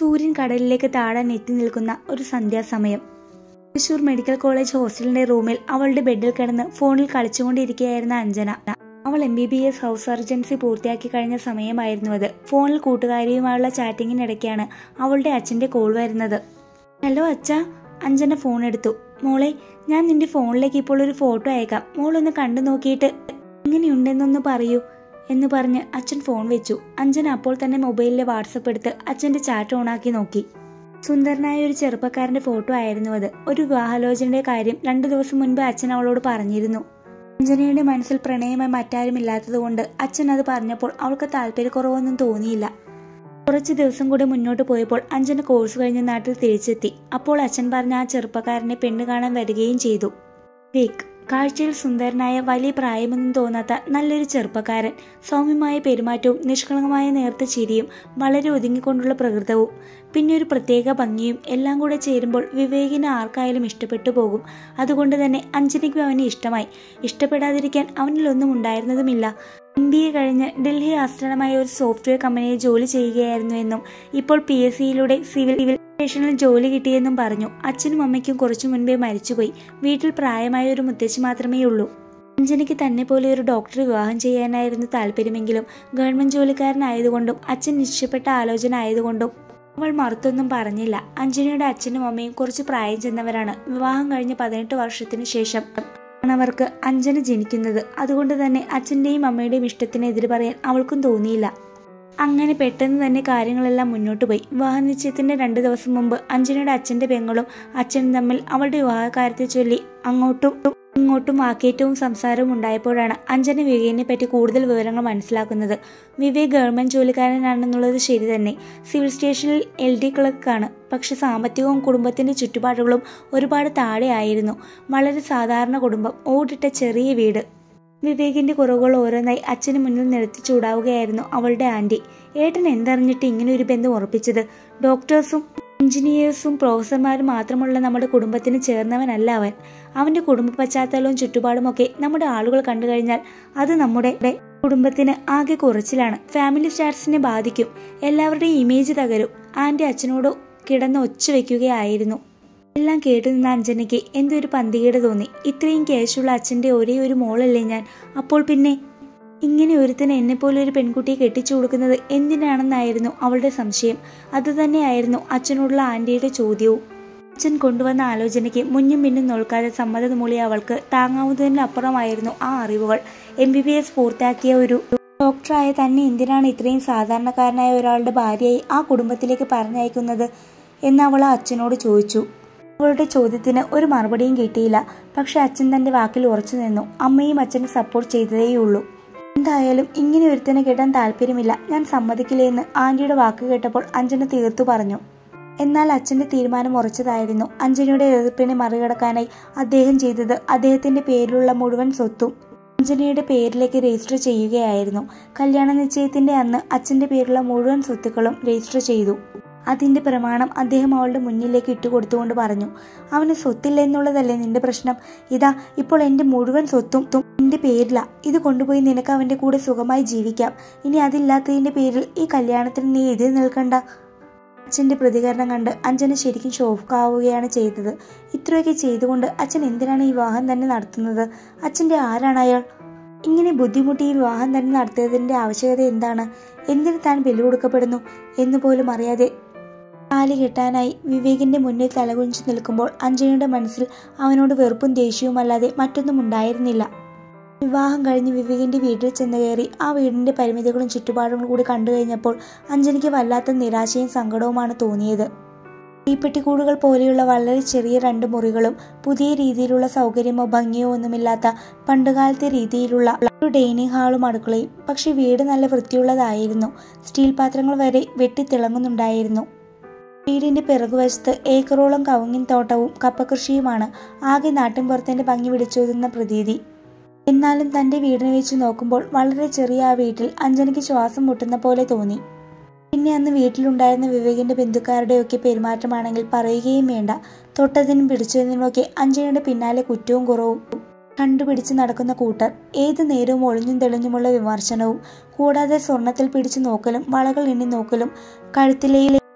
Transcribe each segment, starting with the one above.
സൂര്യൻ കടലിലേക്ക് താഴാൻ എത്തി നിൽക്കുന്ന ഒരു സന്ധ്യാസമയം തൃശൂർ മെഡിക്കൽ കോളേജ് ഹോസ്റ്റലിന്റെ റൂമിൽ അവളുടെ ബെഡിൽ കിടന്ന് ഫോണിൽ കളിച്ചുകൊണ്ടിരിക്കുകയായിരുന്ന അഞ്ജന അവൾ M B B S house സർജൻസി പൂർത്തിയാക്കി കഴിഞ്ഞ സമയമായിരുന്നു അത് ഫോണിൽ കൂട്ടുകാരിയുമായുള്ള ചാറ്റിങ്ങിനിടയ്ക്കാണ് അവളുടെ അച്ഛന്റെ കോൾ വരുന്നത് ഹലോ അച്ഛ അഞ്ജന ഫോൺ എടുത്തു മോളെ ഞാൻ നിന്റെ ഫോണിലേക്ക് ഇപ്പോൾ ഒരു ഫോട്ടോ അയക്കാം മോളൊന്ന് കണ്ടു നോക്കിയിട്ട് എങ്ങനെയുണ്ടെന്നൊന്ന് പറയൂ എന്ന് പറഞ്ഞ് അച്ഛൻ ഫോൺ വെച്ചു അഞ്ജന അപ്പോൾ തന്നെ മൊബൈലിലെ വാട്സപ്പ് എടുത്ത് അച്ഛന്റെ ചാറ്റ് ഓണാക്കി നോക്കി സുന്ദരനായ ഒരു ചെറുപ്പക്കാരന്റെ ഫോട്ടോ ആയിരുന്നു അത് ഒരു വിവാഹാലോചനയുടെ കാര്യം രണ്ടു ദിവസം മുൻപ് അച്ഛൻ അവളോട് പറഞ്ഞിരുന്നു അഞ്ജനയുടെ മനസ്സിൽ പ്രണയമായി മറ്റാരും ഇല്ലാത്തതുകൊണ്ട് അച്ഛൻ അത് പറഞ്ഞപ്പോൾ അവൾക്ക് താല്പര്യക്കുറവൊന്നും തോന്നിയില്ല കുറച്ച് ദിവസം കൂടി മുന്നോട്ട് പോയപ്പോൾ അഞ്ജന കോഴ്സ് കഴിഞ്ഞ് നാട്ടിൽ തിരിച്ചെത്തി അപ്പോൾ അച്ഛൻ പറഞ്ഞ ആ ചെറുപ്പക്കാരനെ പെണ്ണ് കാണാൻ വരികയും ചെയ്തു വിവേക് കാഴ്ചയിൽ സുന്ദരനായ വലിയ പ്രായമൊന്നും തോന്നാത്ത നല്ലൊരു ചെറുപ്പക്കാരൻ സൗമ്യമായ പെരുമാറ്റവും നിഷ്കളങ്കമായ നേർത്ത ചിരിയും വളരെ ഒതുങ്ങിക്കൊണ്ടുള്ള പ്രകൃതവും പിന്നെ ഒരു പ്രത്യേക ഭംഗിയും എല്ലാം കൂടെ ചേരുമ്പോൾ വിവേകിന് ആർക്കായാലും ഇഷ്ടപ്പെട്ടു പോകും അതുകൊണ്ട് തന്നെ അഞ്ജനയ്ക്കും അവനെ ഇഷ്ടമായി ഇഷ്ടപ്പെടാതിരിക്കാൻ അവനിലൊന്നും ഉണ്ടായിരുന്നതുമില്ല എം ബി എ കഴിഞ്ഞ് ഡൽഹി ആസ്ഥാനമായ ഒരു സോഫ്റ്റ്വെയർ കമ്പനിയിൽ ജോലി ചെയ്യുകയായിരുന്നു എന്നും ഇപ്പോൾ പി എസ് സിയിലൂടെ സിവിൽ സിവിൽ സ്റ്റേഷനിൽ ജോലി കിട്ടിയെന്നും പറഞ്ഞു അച്ഛനും അമ്മയ്ക്കും കുറച്ചു മുൻപേ മരിച്ചുപോയി വീട്ടിൽ പ്രായമായ ഒരു മുത്തശ്ശി മാത്രമേ ഉള്ളൂ അഞ്ജനയ്ക്ക് തന്നെ പോലെ ഒരു ഡോക്ടറെ വിവാഹം ചെയ്യാനായിരുന്നു താല്പര്യമെങ്കിലും ഗവൺമെന്റ് ജോലിക്കാരനായതുകൊണ്ടും അച്ഛൻ നിശ്ചയപ്പെട്ട ആലോചന ആയതുകൊണ്ടും അവൾ മറുത്തൊന്നും പറഞ്ഞില്ല അഞ്ജനയുടെ അച്ഛനും അമ്മയും കുറച്ച് പ്രായം ചെന്നവരാണ് വിവാഹം കഴിഞ്ഞ് പതിനെട്ട് വർഷത്തിന് ശേഷം അവർക്ക് അഞ്ജന ജനിക്കുന്നത് അതുകൊണ്ട് തന്നെ അച്ഛന്റെയും അമ്മയുടെയും ഇഷ്ടത്തിന് എതിര് പറയാൻ അവൾക്കും തോന്നിയില്ല അങ്ങനെ പെട്ടെന്ന് തന്നെ കാര്യങ്ങളെല്ലാം മുന്നോട്ട് പോയി വിവാഹ നിശ്ചയത്തിന്റെ രണ്ടു ദിവസം മുമ്പ് അഞ്ജനയുടെ അച്ഛന്റെ പെങ്ങളും അച്ഛനും തമ്മിൽ അവളുടെ വിവാഹകാര്യത്തെ ചൊല്ലി അങ്ങോട്ടും ഇങ്ങോട്ടും വാക്കേറ്റവും സംസാരവും ഉണ്ടായപ്പോഴാണ് അഞ്ജന വിവേകിനെ പറ്റി കൂടുതൽ വിവരങ്ങൾ മനസ്സിലാക്കുന്നത് വിവേക് ഗവൺമെന്റ് ജോലിക്കാരനാണെന്നുള്ളത് ശരി തന്നെ സിവിൽ സ്റ്റേഷനിൽ എൽ ഡി ക്ലർക്കാണ് പക്ഷെ സാമ്പത്തികവും കുടുംബത്തിന്റെ ചുറ്റുപാടുകളും ഒരുപാട് താഴെയായിരുന്നു വളരെ സാധാരണ കുടുംബം ഓടിട്ട ചെറിയ വീട് വിവേകിന്റെ കുറവുകൾ ഓരോന്നായി അച്ഛന് മുന്നിൽ നിർത്തി ചൂടാവുകയായിരുന്നു അവളുടെ ആന്റി ഏട്ടൻ എന്തറിഞ്ഞിട്ട് ഇങ്ങനെ ഒരു ബന്ധം ഉറപ്പിച്ചത് ഡോക്ടേഴ്സും എഞ്ചിനീയേഴ്സും പ്രൊഫസർമാരും മാത്രമുള്ള നമ്മുടെ കുടുംബത്തിന് ചേർന്നവനല്ല അവൻ അവന്റെ കുടുംബ പശ്ചാത്തലവും ചുറ്റുപാടുമൊക്കെ നമ്മുടെ ആളുകൾ കണ്ടു കഴിഞ്ഞാൽ അത് നമ്മുടെ കുടുംബത്തിന് ആകെ കുറച്ചിലാണ് ഫാമിലി സ്റ്റാറ്റസിനെ ബാധിക്കും എല്ലാവരുടെയും ഇമേജ് തകരും ആന്റി അച്ഛനോട് കിടന്ന് ഒച്ച വെക്കുകയായിരുന്നു എല്ലാം കേട്ടു നിന്ന അഞ്ജനയ്ക്ക് എന്തൊരു പന്തികേട് തോന്നി ഇത്രയും കേശുള്ള അച്ഛന്റെ ഒരേ ഒരു മോളല്ലേ ഞാൻ അപ്പോൾ പിന്നെ ഇങ്ങനെ ഒരുത്തിന് എന്നെപ്പോലെ ഒരു പെൺകുട്ടിയെ കെട്ടിച്ചു കൊടുക്കുന്നത് എന്തിനാണെന്നായിരുന്നു അവളുടെ സംശയം അതുതന്നെയായിരുന്നു അച്ഛനോടുള്ള ആന്റിയുടെ ചോദ്യവും അച്ഛൻ കൊണ്ടുവന്ന ആലോചനയ്ക്ക് മുന്നും പിന്നും നോൽക്കാതെ സമ്മതം മൂളിയ അവൾക്ക് താങ്ങാവുന്നതിനപ്പുറമായിരുന്നു ആ അറിവുകൾ എം ബി ബി എസ് പൂർത്തിയാക്കിയ ഒരു ഡോക്ടറായ തന്നെ എന്തിനാണ് ഇത്രയും സാധാരണക്കാരനായ ഒരാളുടെ ഭാര്യയായി ആ കുടുംബത്തിലേക്ക് പറഞ്ഞയക്കുന്നത് എന്ന് അവൾ അച്ഛനോട് ചോദിച്ചു അവളുടെ ചോദ്യത്തിന് ഒരു മറുപടിയും കിട്ടിയില്ല പക്ഷെ അച്ഛൻ തന്റെ വാക്കിൽ ഉറച്ചു നിന്നു അമ്മയും അച്ഛനെ സപ്പോർട്ട് ചെയ്തതേയുള്ളൂ എന്തായാലും ഇങ്ങനെ ഒരുത്തനെ കേട്ടാൻ താല്പര്യമില്ല ഞാൻ സമ്മതിക്കില്ല എന്ന് ആന്റിയുടെ വാക്ക് കേട്ടപ്പോൾ അഞ്ജന തീർത്തു പറഞ്ഞു എന്നാൽ അച്ഛന്റെ തീരുമാനം ഉറച്ചതായിരുന്നു അഞ്ജനയുടെ എതിർപ്പിനെ മറികടക്കാനായി അദ്ദേഹം ചെയ്തത് അദ്ദേഹത്തിന്റെ പേരിലുള്ള മുഴുവൻ സ്വത്തും അഞ്ജനയുടെ പേരിലേക്ക് രജിസ്റ്റർ ചെയ്യുകയായിരുന്നു കല്യാണ നിശ്ചയത്തിന്റെ അന്ന് അച്ഛന്റെ പേരിലുള്ള മുഴുവൻ സ്വത്തുക്കളും രജിസ്റ്റർ ചെയ്തു അതിന്റെ പ്രമാണം അദ്ദേഹം അവളുടെ മുന്നിലേക്ക് ഇട്ടുകൊടുത്തുകൊണ്ട് പറഞ്ഞു അവന് സ്വത്തില്ല എന്നുള്ളതല്ലേ നിന്റെ പ്രശ്നം ഇതാ ഇപ്പോൾ എന്റെ മുഴുവൻ സ്വത്തും നിന്റെ പേരില ഇത് കൊണ്ടുപോയി നിനക്ക് അവന്റെ കൂടെ സുഖമായി ജീവിക്കാം ഇനി അതില്ലാത്തതിന്റെ പേരിൽ ഈ കല്യാണത്തിന് നീ എതിർ നിൽക്കണ്ട അച്ഛന്റെ പ്രതികരണം കണ്ട് അഞ്ജന ശരിക്കും ഷോക്കാവുകയാണ് ചെയ്തത് ഇത്രയൊക്കെ ചെയ്തുകൊണ്ട് അച്ഛൻ എന്തിനാണ് ഈ വിവാഹം തന്നെ നടത്തുന്നത് അച്ഛന്റെ ആരാണ് അയാൾ ഇങ്ങനെ ബുദ്ധിമുട്ടി ഈ വിവാഹം തന്നെ നടത്തിയതിന്റെ ആവശ്യകത എന്താണ് എന്തിന് താൻ ബലി കൊടുക്കപ്പെടുന്നു എന്നുപോലും അറിയാതെ താലി കെട്ടാനായി വിവേകിന്റെ മുന്നിൽ തലകുനിച്ചു നിൽക്കുമ്പോൾ അഞ്ജനയുടെ മനസ്സിൽ അവനോട് വെറുപ്പും ദേഷ്യവുമല്ലാതെ മറ്റൊന്നും ഉണ്ടായിരുന്നില്ല വിവാഹം കഴിഞ്ഞ് വിവേകിന്റെ വീട്ടിൽ ചെന്ന് കയറി ആ വീടിന്റെ പരിമിതികളും ചുറ്റുപാടുകളും കൂടി കണ്ടു കഴിഞ്ഞപ്പോൾ അഞ്ജനയ്ക്ക് വല്ലാത്ത നിരാശയും സങ്കടവുമാണ് തോന്നിയത് തീപ്പെട്ടിക്കൂടുകൾ പോലെയുള്ള വളരെ ചെറിയ രണ്ട് മുറികളും പുതിയ രീതിയിലുള്ള സൗകര്യമോ ഭംഗിയോ ഒന്നുമില്ലാത്ത പണ്ടുകാലത്തെ രീതിയിലുള്ള ഒരു ഡൈനിങ് ഹാളും അടുക്കളയും പക്ഷെ വീട് നല്ല വൃത്തിയുള്ളതായിരുന്നു സ്റ്റീൽ പാത്രങ്ങൾ വരെ വെട്ടിത്തിളങ്ങുന്നുണ്ടായിരുന്നു വീടിന്റെ പിറകുവശത്ത് ഏക്കറോളം കവുങ്ങിൻ തോട്ടവും കപ്പകൃഷിയുമാണ് ആകെ നാട്ടിൻപുറത്തിന്റെ ഭംഗി വിളിച്ചോതുന്ന പ്രതീതി എന്നാലും തന്റെ വീടിനെ വെച്ച് നോക്കുമ്പോൾ വളരെ ചെറിയ ആ വീട്ടിൽ അഞ്ജനയ്ക്ക് ശ്വാസം മുട്ടുന്ന പോലെ തോന്നി പിന്നെ അന്ന് വീട്ടിലുണ്ടായിരുന്ന വിവേകിന്റെ ബന്ധുക്കാരുടെയൊക്കെ പെരുമാറ്റമാണെങ്കിൽ പറയുകയും വേണ്ട തൊട്ടതിനും പിടിച്ചതിനുമൊക്കെ അഞ്ജനയുടെ പിന്നാലെ കുറ്റവും കുറവും കണ്ടുപിടിച്ച് നടക്കുന്ന കൂട്ടർ ഏതു നേരവും ഒളിഞ്ഞും തെളിഞ്ഞുമുള്ള വിമർശനവും കൂടാതെ സ്വർണത്തിൽ പിടിച്ചു നോക്കലും വളകൾ എണ്ണി നോക്കലും കഴുത്തിലെ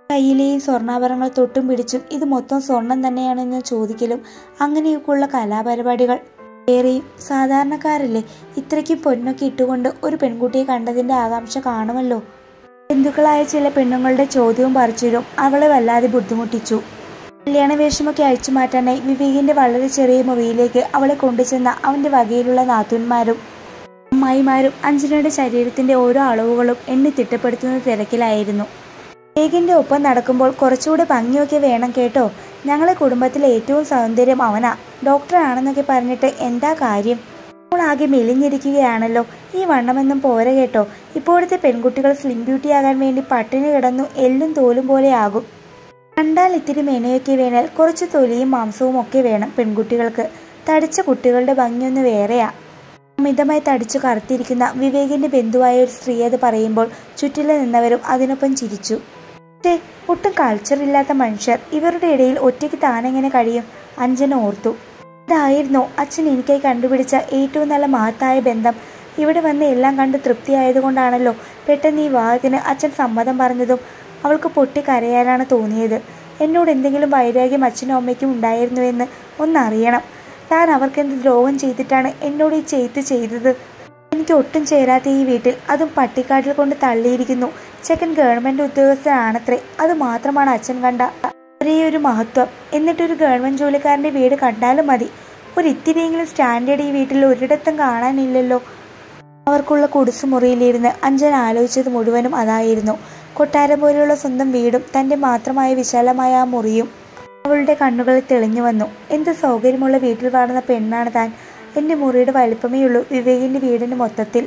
കയ്യിലെയും സ്വർണ്ണാഭരണങ്ങൾ തൊട്ടും പിടിച്ചും ഇത് മൊത്തം സ്വർണം തന്നെയാണെന്ന് ചോദിക്കലും അങ്ങനെയൊക്കെയുള്ള കലാപരിപാടികൾ ഏറെയും സാധാരണക്കാരല്ലേ ഇത്രയ്ക്കും പൊന്നൊക്കെ ഇട്ടുകൊണ്ട് ഒരു പെൺകുട്ടിയെ കണ്ടതിന്റെ ആകാംക്ഷ കാണുമല്ലോ ബന്ധുക്കളായ ചില പെണ്ണുങ്ങളുടെ ചോദ്യവും പറിച്ചിലും അവളെ വല്ലാതെ ബുദ്ധിമുട്ടിച്ചു കല്യാണ വേഷമൊക്കെ അഴിച്ചു മാറ്റാനായി വിവേകിന്റെ വളരെ ചെറിയ മുറിയിലേക്ക് അവളെ കൊണ്ടുചെന്ന അവന്റെ വകയിലുള്ള നാത്തൂന്മാരും അമ്മായിമാരും അഞ്ജനയുടെ ശരീരത്തിന്റെ ഓരോ അളവുകളും എണ്ണി തിട്ടപ്പെടുത്തുന്ന തിരക്കിലായിരുന്നു വിവേകിന്റെ ഒപ്പം നടക്കുമ്പോൾ കുറച്ചുകൂടെ ഭംഗിയൊക്കെ വേണം കേട്ടോ ഞങ്ങളെ കുടുംബത്തിലെ ഏറ്റവും സൗന്ദര്യം അവനാ ഡോക്ടറാണെന്നൊക്കെ പറഞ്ഞിട്ട് എന്താ കാര്യം ഇപ്പോൾ ആകെ മെലിഞ്ഞിരിക്കുകയാണല്ലോ ഈ വണ്ണമെന്നും പോര കേട്ടോ ഇപ്പോഴത്തെ പെൺകുട്ടികൾ സ്ലിം ബ്യൂട്ടി ആകാൻ വേണ്ടി പട്ടിണി കിടന്നു എല്ലും തോലും പോലെ ആകും കണ്ടാൽ ഇത്തിരി മെനയൊക്കെ വേണേൽ കുറച്ച് തൊലിയും മാംസവും ഒക്കെ വേണം പെൺകുട്ടികൾക്ക് തടിച്ച കുട്ടികളുടെ ഭംഗിയൊന്ന് വേറെയാ അമിതമായി തടിച്ചു കറുത്തിരിക്കുന്ന വിവേകിന്റെ ബന്ധുവായ ഒരു സ്ത്രീ അത് പറയുമ്പോൾ ചുറ്റിലും നിന്നവരും അതിനൊപ്പം ചിരിച്ചു പക്ഷേ ഒട്ടും കൾച്ചർ ഇല്ലാത്ത മനുഷ്യർ ഇവരുടെ ഇടയിൽ ഒറ്റയ്ക്ക് താനെങ്ങനെ കഴിയും അഞ്ജന ഓർത്തു ഇതായിരുന്നു അച്ഛൻ എനിക്കായി കണ്ടുപിടിച്ച ഏറ്റവും നല്ല മഹത്തായ ബന്ധം ഇവിടെ വന്ന് എല്ലാം കണ്ട് തൃപ്തിയായതുകൊണ്ടാണല്ലോ പെട്ടെന്ന് ഈ വിവാഹത്തിന് അച്ഛൻ സമ്മതം പറഞ്ഞതും അവൾക്ക് പൊട്ടി കരയാനാണ് തോന്നിയത് എന്നോട് എന്തെങ്കിലും വൈരാഗ്യം അച്ഛനും അമ്മയ്ക്കും ഉണ്ടായിരുന്നുവെന്ന് ഒന്നറിയണം താൻ അവർക്കെന്ത് ദ്രോഹം ചെയ്തിട്ടാണ് എന്നോട് ഈ ചെയ്ത്ത് ചെയ്തത് എനിക്ക് ഒട്ടും ചേരാത്ത ഈ വീട്ടിൽ അതും പട്ടിക്കാട്ടിൽ കൊണ്ട് തള്ളിയിരിക്കുന്നു ചെക്കൻ ഗവൺമെന്റ് ഉദ്യോഗസ്ഥനാണത്രേ അത് മാത്രമാണ് അച്ഛൻ കണ്ട ഒരേ ഒരു മഹത്വം എന്നിട്ടൊരു ഗവൺമെന്റ് ജോലിക്കാരന്റെ വീട് കണ്ടാലും മതി ഒരു ഇത്തിരിയെങ്കിലും സ്റ്റാൻഡേർഡ് ഈ വീട്ടിൽ ഒരിടത്തും കാണാനില്ലല്ലോ അവർക്കുള്ള കുടിസുമുറിയിലിരുന്ന് അഞ്ജന ആലോചിച്ചത് മുഴുവനും അതായിരുന്നു കൊട്ടാരം പോലെയുള്ള സ്വന്തം വീടും തന്റെ മാത്രമായ വിശാലമായ ആ മുറിയും അവളുടെ കണ്ണുകളിൽ തെളിഞ്ഞു വന്നു എന്ത് സൗകര്യമുള്ള വീട്ടിൽ വളർന്ന പെണ്ണാണ് താൻ എന്റെ മുറിയുടെ വലിപ്പമേ ഉള്ളൂ വിവേകിന്റെ വീടിന് മൊത്തത്തിൽ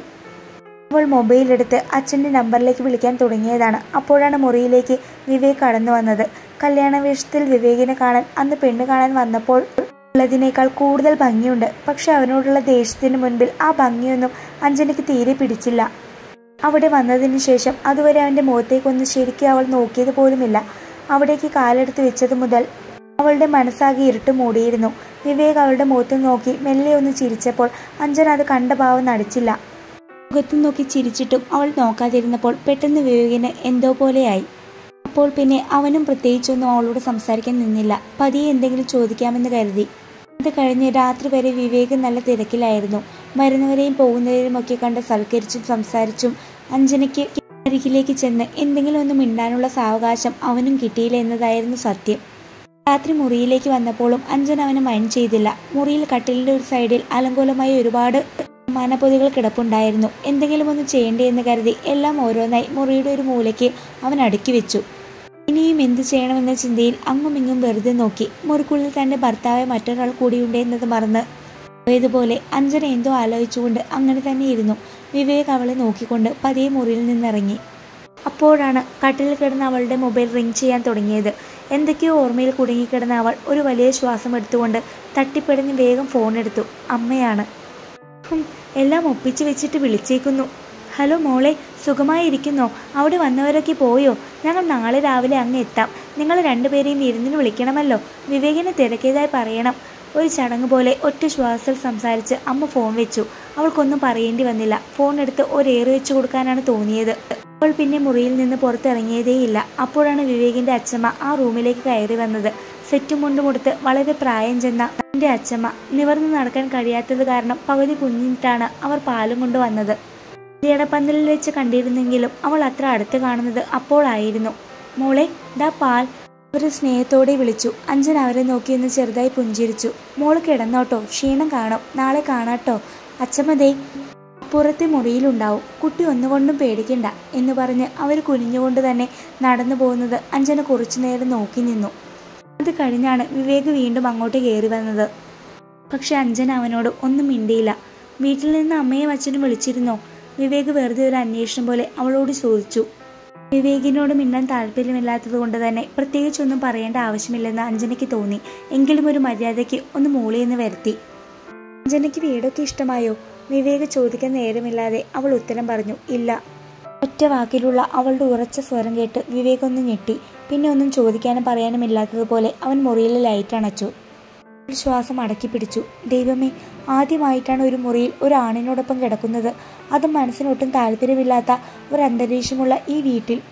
അവൾ മൊബൈൽ എടുത്ത് അച്ഛന്റെ നമ്പറിലേക്ക് വിളിക്കാൻ തുടങ്ങിയതാണ് അപ്പോഴാണ് മുറിയിലേക്ക് വിവേക് കടന്നു വന്നത് കല്യാണ വേഷത്തിൽ വിവേകിനെ കാണാൻ അന്ന് പെണ്ണ് കാണാൻ വന്നപ്പോൾ ഉള്ളതിനേക്കാൾ കൂടുതൽ ഭംഗിയുണ്ട് പക്ഷെ അവനോടുള്ള ദേഷ്യത്തിന് മുൻപിൽ ആ ഭംഗിയൊന്നും അഞ്ജനയ്ക്ക് തീരെ പിടിച്ചില്ല അവിടെ വന്നതിന് ശേഷം അതുവരെ അവന്റെ മുഖത്തേക്കൊന്ന് ശരിക്കും അവൾ നോക്കിയത് പോലുമില്ല അവിടേക്ക് കാലെടുത്ത് വെച്ചത് മുതൽ അവളുടെ മനസ്സാകെ ഇരുട്ട് മൂടിയിരുന്നു വിവേക് അവളുടെ മുഖത്ത് നോക്കി മെല്ലെ ഒന്ന് ചിരിച്ചപ്പോൾ അഞ്ജന അത് കണ്ട ഭാവം നടിച്ചില്ല മുഖത്ത് നോക്കി ചിരിച്ചിട്ടും അവൾ നോക്കാതിരുന്നപ്പോൾ പെട്ടെന്ന് വിവേകിന് എന്തോ പോലെയായി അപ്പോൾ പിന്നെ അവനും പ്രത്യേകിച്ചൊന്നും അവളോട് സംസാരിക്കാൻ നിന്നില്ല പതിയെ എന്തെങ്കിലും ചോദിക്കാമെന്ന് കരുതി അത് കഴിഞ്ഞ് രാത്രി വരെ വിവേക് നല്ല തിരക്കിലായിരുന്നു വരുന്നവരെയും പോകുന്നവരെയും ഒക്കെ കണ്ട് സൽക്കരിച്ചും സംസാരിച്ചും അഞ്ജനയ്ക്ക് അരികിലേക്ക് ചെന്ന് എന്തെങ്കിലും ഒന്ന് മിണ്ടാനുള്ള സാവകാശം അവനും കിട്ടിയില്ല എന്നതായിരുന്നു സത്യം രാത്രി മുറിയിലേക്ക് വന്നപ്പോഴും അഞ്ജന അവനെ മൈൻഡ് ചെയ്തില്ല മുറിയിൽ കട്ടിലിന്റെ ഒരു സൈഡിൽ അലങ്കോലമായ ഒരുപാട് മാനപ്പൊതികൾ കിടപ്പുണ്ടായിരുന്നു എന്തെങ്കിലും ഒന്ന് ചെയ്യേണ്ടേ എന്ന് കരുതി എല്ലാം ഓരോന്നായി മുറിയുടെ ഒരു മൂലയ്ക്ക് അവൻ അടുക്കി വെച്ചു ഇനിയും എന്ത് ചെയ്യണമെന്ന ചിന്തയിൽ അങ്ങും ഇങ്ങും വെറുതെ നോക്കി മുറിക്കുള്ളിൽ തന്റെ ഭർത്താവ് മറ്റൊരാൾ കൂടിയുണ്ട് എന്നത് മറന്ന് പോയതുപോലെ അഞ്ജന എന്തോ ആലോചിച്ചുകൊണ്ട് അങ്ങനെ തന്നെ ഇരുന്നു വിവേക് അവളെ നോക്കിക്കൊണ്ട് പതിയെ മുറിയിൽ നിന്നിറങ്ങി അപ്പോഴാണ് കട്ടിലിൽ കിടന്ന അവളുടെ മൊബൈൽ റിംഗ് ചെയ്യാൻ തുടങ്ങിയത് എന്തൊക്കെയോ ഓർമ്മയിൽ കുടുങ്ങിക്കിടന്ന അവൾ ഒരു വലിയ ശ്വാസം എടുത്തുകൊണ്ട് തട്ടിപ്പിടഞ്ഞ് വേഗം ഫോൺ എടുത്തു അമ്മയാണ് ഹും, എല്ലാം ഒപ്പിച്ചു വെച്ചിട്ട് വിളിച്ചേക്കുന്നു ഹലോ മോളെ സുഖമായിരിക്കുന്നോ അവിടെ വന്നവരൊക്കെ പോയോ ഞങ്ങൾ നാളെ രാവിലെ അങ്ങ് എത്താം നിങ്ങൾ രണ്ടുപേരെയും വിരുന്നിന് വിളിക്കണമല്ലോ വിവേകിനെ തിരക്കിയതായി പറയണം ഒരു ചടങ്ങ് പോലെ ഒറ്റ ശ്വാസത്തിൽ സംസാരിച്ച് അമ്മ ഫോൺ വെച്ചു അവൾക്കൊന്നും പറയേണ്ടി വന്നില്ല ഫോൺ എടുത്ത് ഒരേറ് വെച്ചു കൊടുക്കാനാണ് തോന്നിയത് അവൾ പിന്നെ മുറിയിൽ നിന്ന് പുറത്തിറങ്ങിയതേയില്ല അപ്പോഴാണ് വിവേകിന്റെ അച്ഛമ്മ ആ റൂമിലേക്ക് കയറി വന്നത് സെറ്റും മുണ്ടും കൊടുത്ത് വളരെ പ്രായം ചെന്ന എന്റെ അച്ഛമ്മ നിവർന്നു നടക്കാൻ കഴിയാത്തത് കാരണം പകുതി കുഞ്ഞിട്ടാണ് അവർ പാലും കൊണ്ട് വന്നത് പന്തലിൽ വെച്ച് കണ്ടിരുന്നെങ്കിലും അവൾ അത്ര അടുത്ത് കാണുന്നത് അപ്പോഴായിരുന്നു മോളെ ദാ പാൽ ഒരു സ്നേഹത്തോടെ വിളിച്ചു അഞ്ജൻ അവരെ നോക്കി ഒന്ന് ചെറുതായി പുഞ്ചിരിച്ചു മോള് കിടന്നോട്ടോ ക്ഷീണം കാണും നാളെ കാണാട്ടോ അച്ഛമ്മ ദേ പുറത്തെ മുറിയിലുണ്ടാവും കുട്ടി ഒന്നുകൊണ്ടും പേടിക്കണ്ട എന്ന് പറഞ്ഞ് അവർ കുനിഞ്ഞുകൊണ്ട് തന്നെ നടന്നു പോകുന്നത് അഞ്ജന കുറച്ചു നേരം നോക്കി നിന്നു അത് കഴിഞ്ഞാണ് വിവേക് വീണ്ടും അങ്ങോട്ട് കയറി വന്നത് പക്ഷെ അഞ്ജന അവനോട് ഒന്നും മിണ്ടിയില്ല വീട്ടിൽ നിന്ന് അമ്മയും അച്ഛനും വിളിച്ചിരുന്നോ വിവേക് വെറുതെ ഒരു അന്വേഷണം പോലെ അവളോട് ചോദിച്ചു വിവേകിനോട് മിണ്ടാൻ താല്പര്യമില്ലാത്തത് കൊണ്ട് തന്നെ പ്രത്യേകിച്ചൊന്നും പറയേണ്ട ആവശ്യമില്ലെന്ന് അഞ്ജനയ്ക്ക് തോന്നി എങ്കിലും ഒരു മര്യാദയ്ക്ക് ഒന്ന് മൂളിയെന്ന് വരുത്തി അഞ്ജനയ്ക്ക് വീടൊക്കെ ഇഷ്ടമായോ വിവേക് ചോദിക്കാൻ നേരമില്ലാതെ അവൾ ഉത്തരം പറഞ്ഞു ഇല്ല ഒറ്റ വാക്കിലുള്ള അവളുടെ ഉറച്ച സ്വരം കേട്ട് വിവേക് ഒന്ന് ഞെട്ടി പിന്നെ ഒന്നും ചോദിക്കാനും പറയാനും ഇല്ലാത്തതുപോലെ അവൻ മുറിയിലെ ലൈറ്റ് അണച്ചു ഒരു ശ്വാസം അടക്കി പിടിച്ചു ദൈവമേ ആദ്യമായിട്ടാണ് ഒരു മുറിയിൽ ഒരു ആണിനോടൊപ്പം കിടക്കുന്നത് അതും മനസ്സിനൊട്ടും താല്പര്യമില്ലാത്ത ഒരു അന്തരീക്ഷമുള്ള ഈ വീട്ടിൽ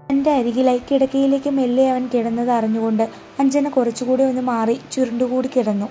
തൻ്റെ അരികിലായി കിടക്കയിലേക്ക് മെല്ലെ അവൻ കിടന്നത് അറിഞ്ഞുകൊണ്ട് അഞ്ജന കുറച്ചുകൂടി ഒന്ന് മാറി ചുരുണ്ടുകൂടി കിടന്നു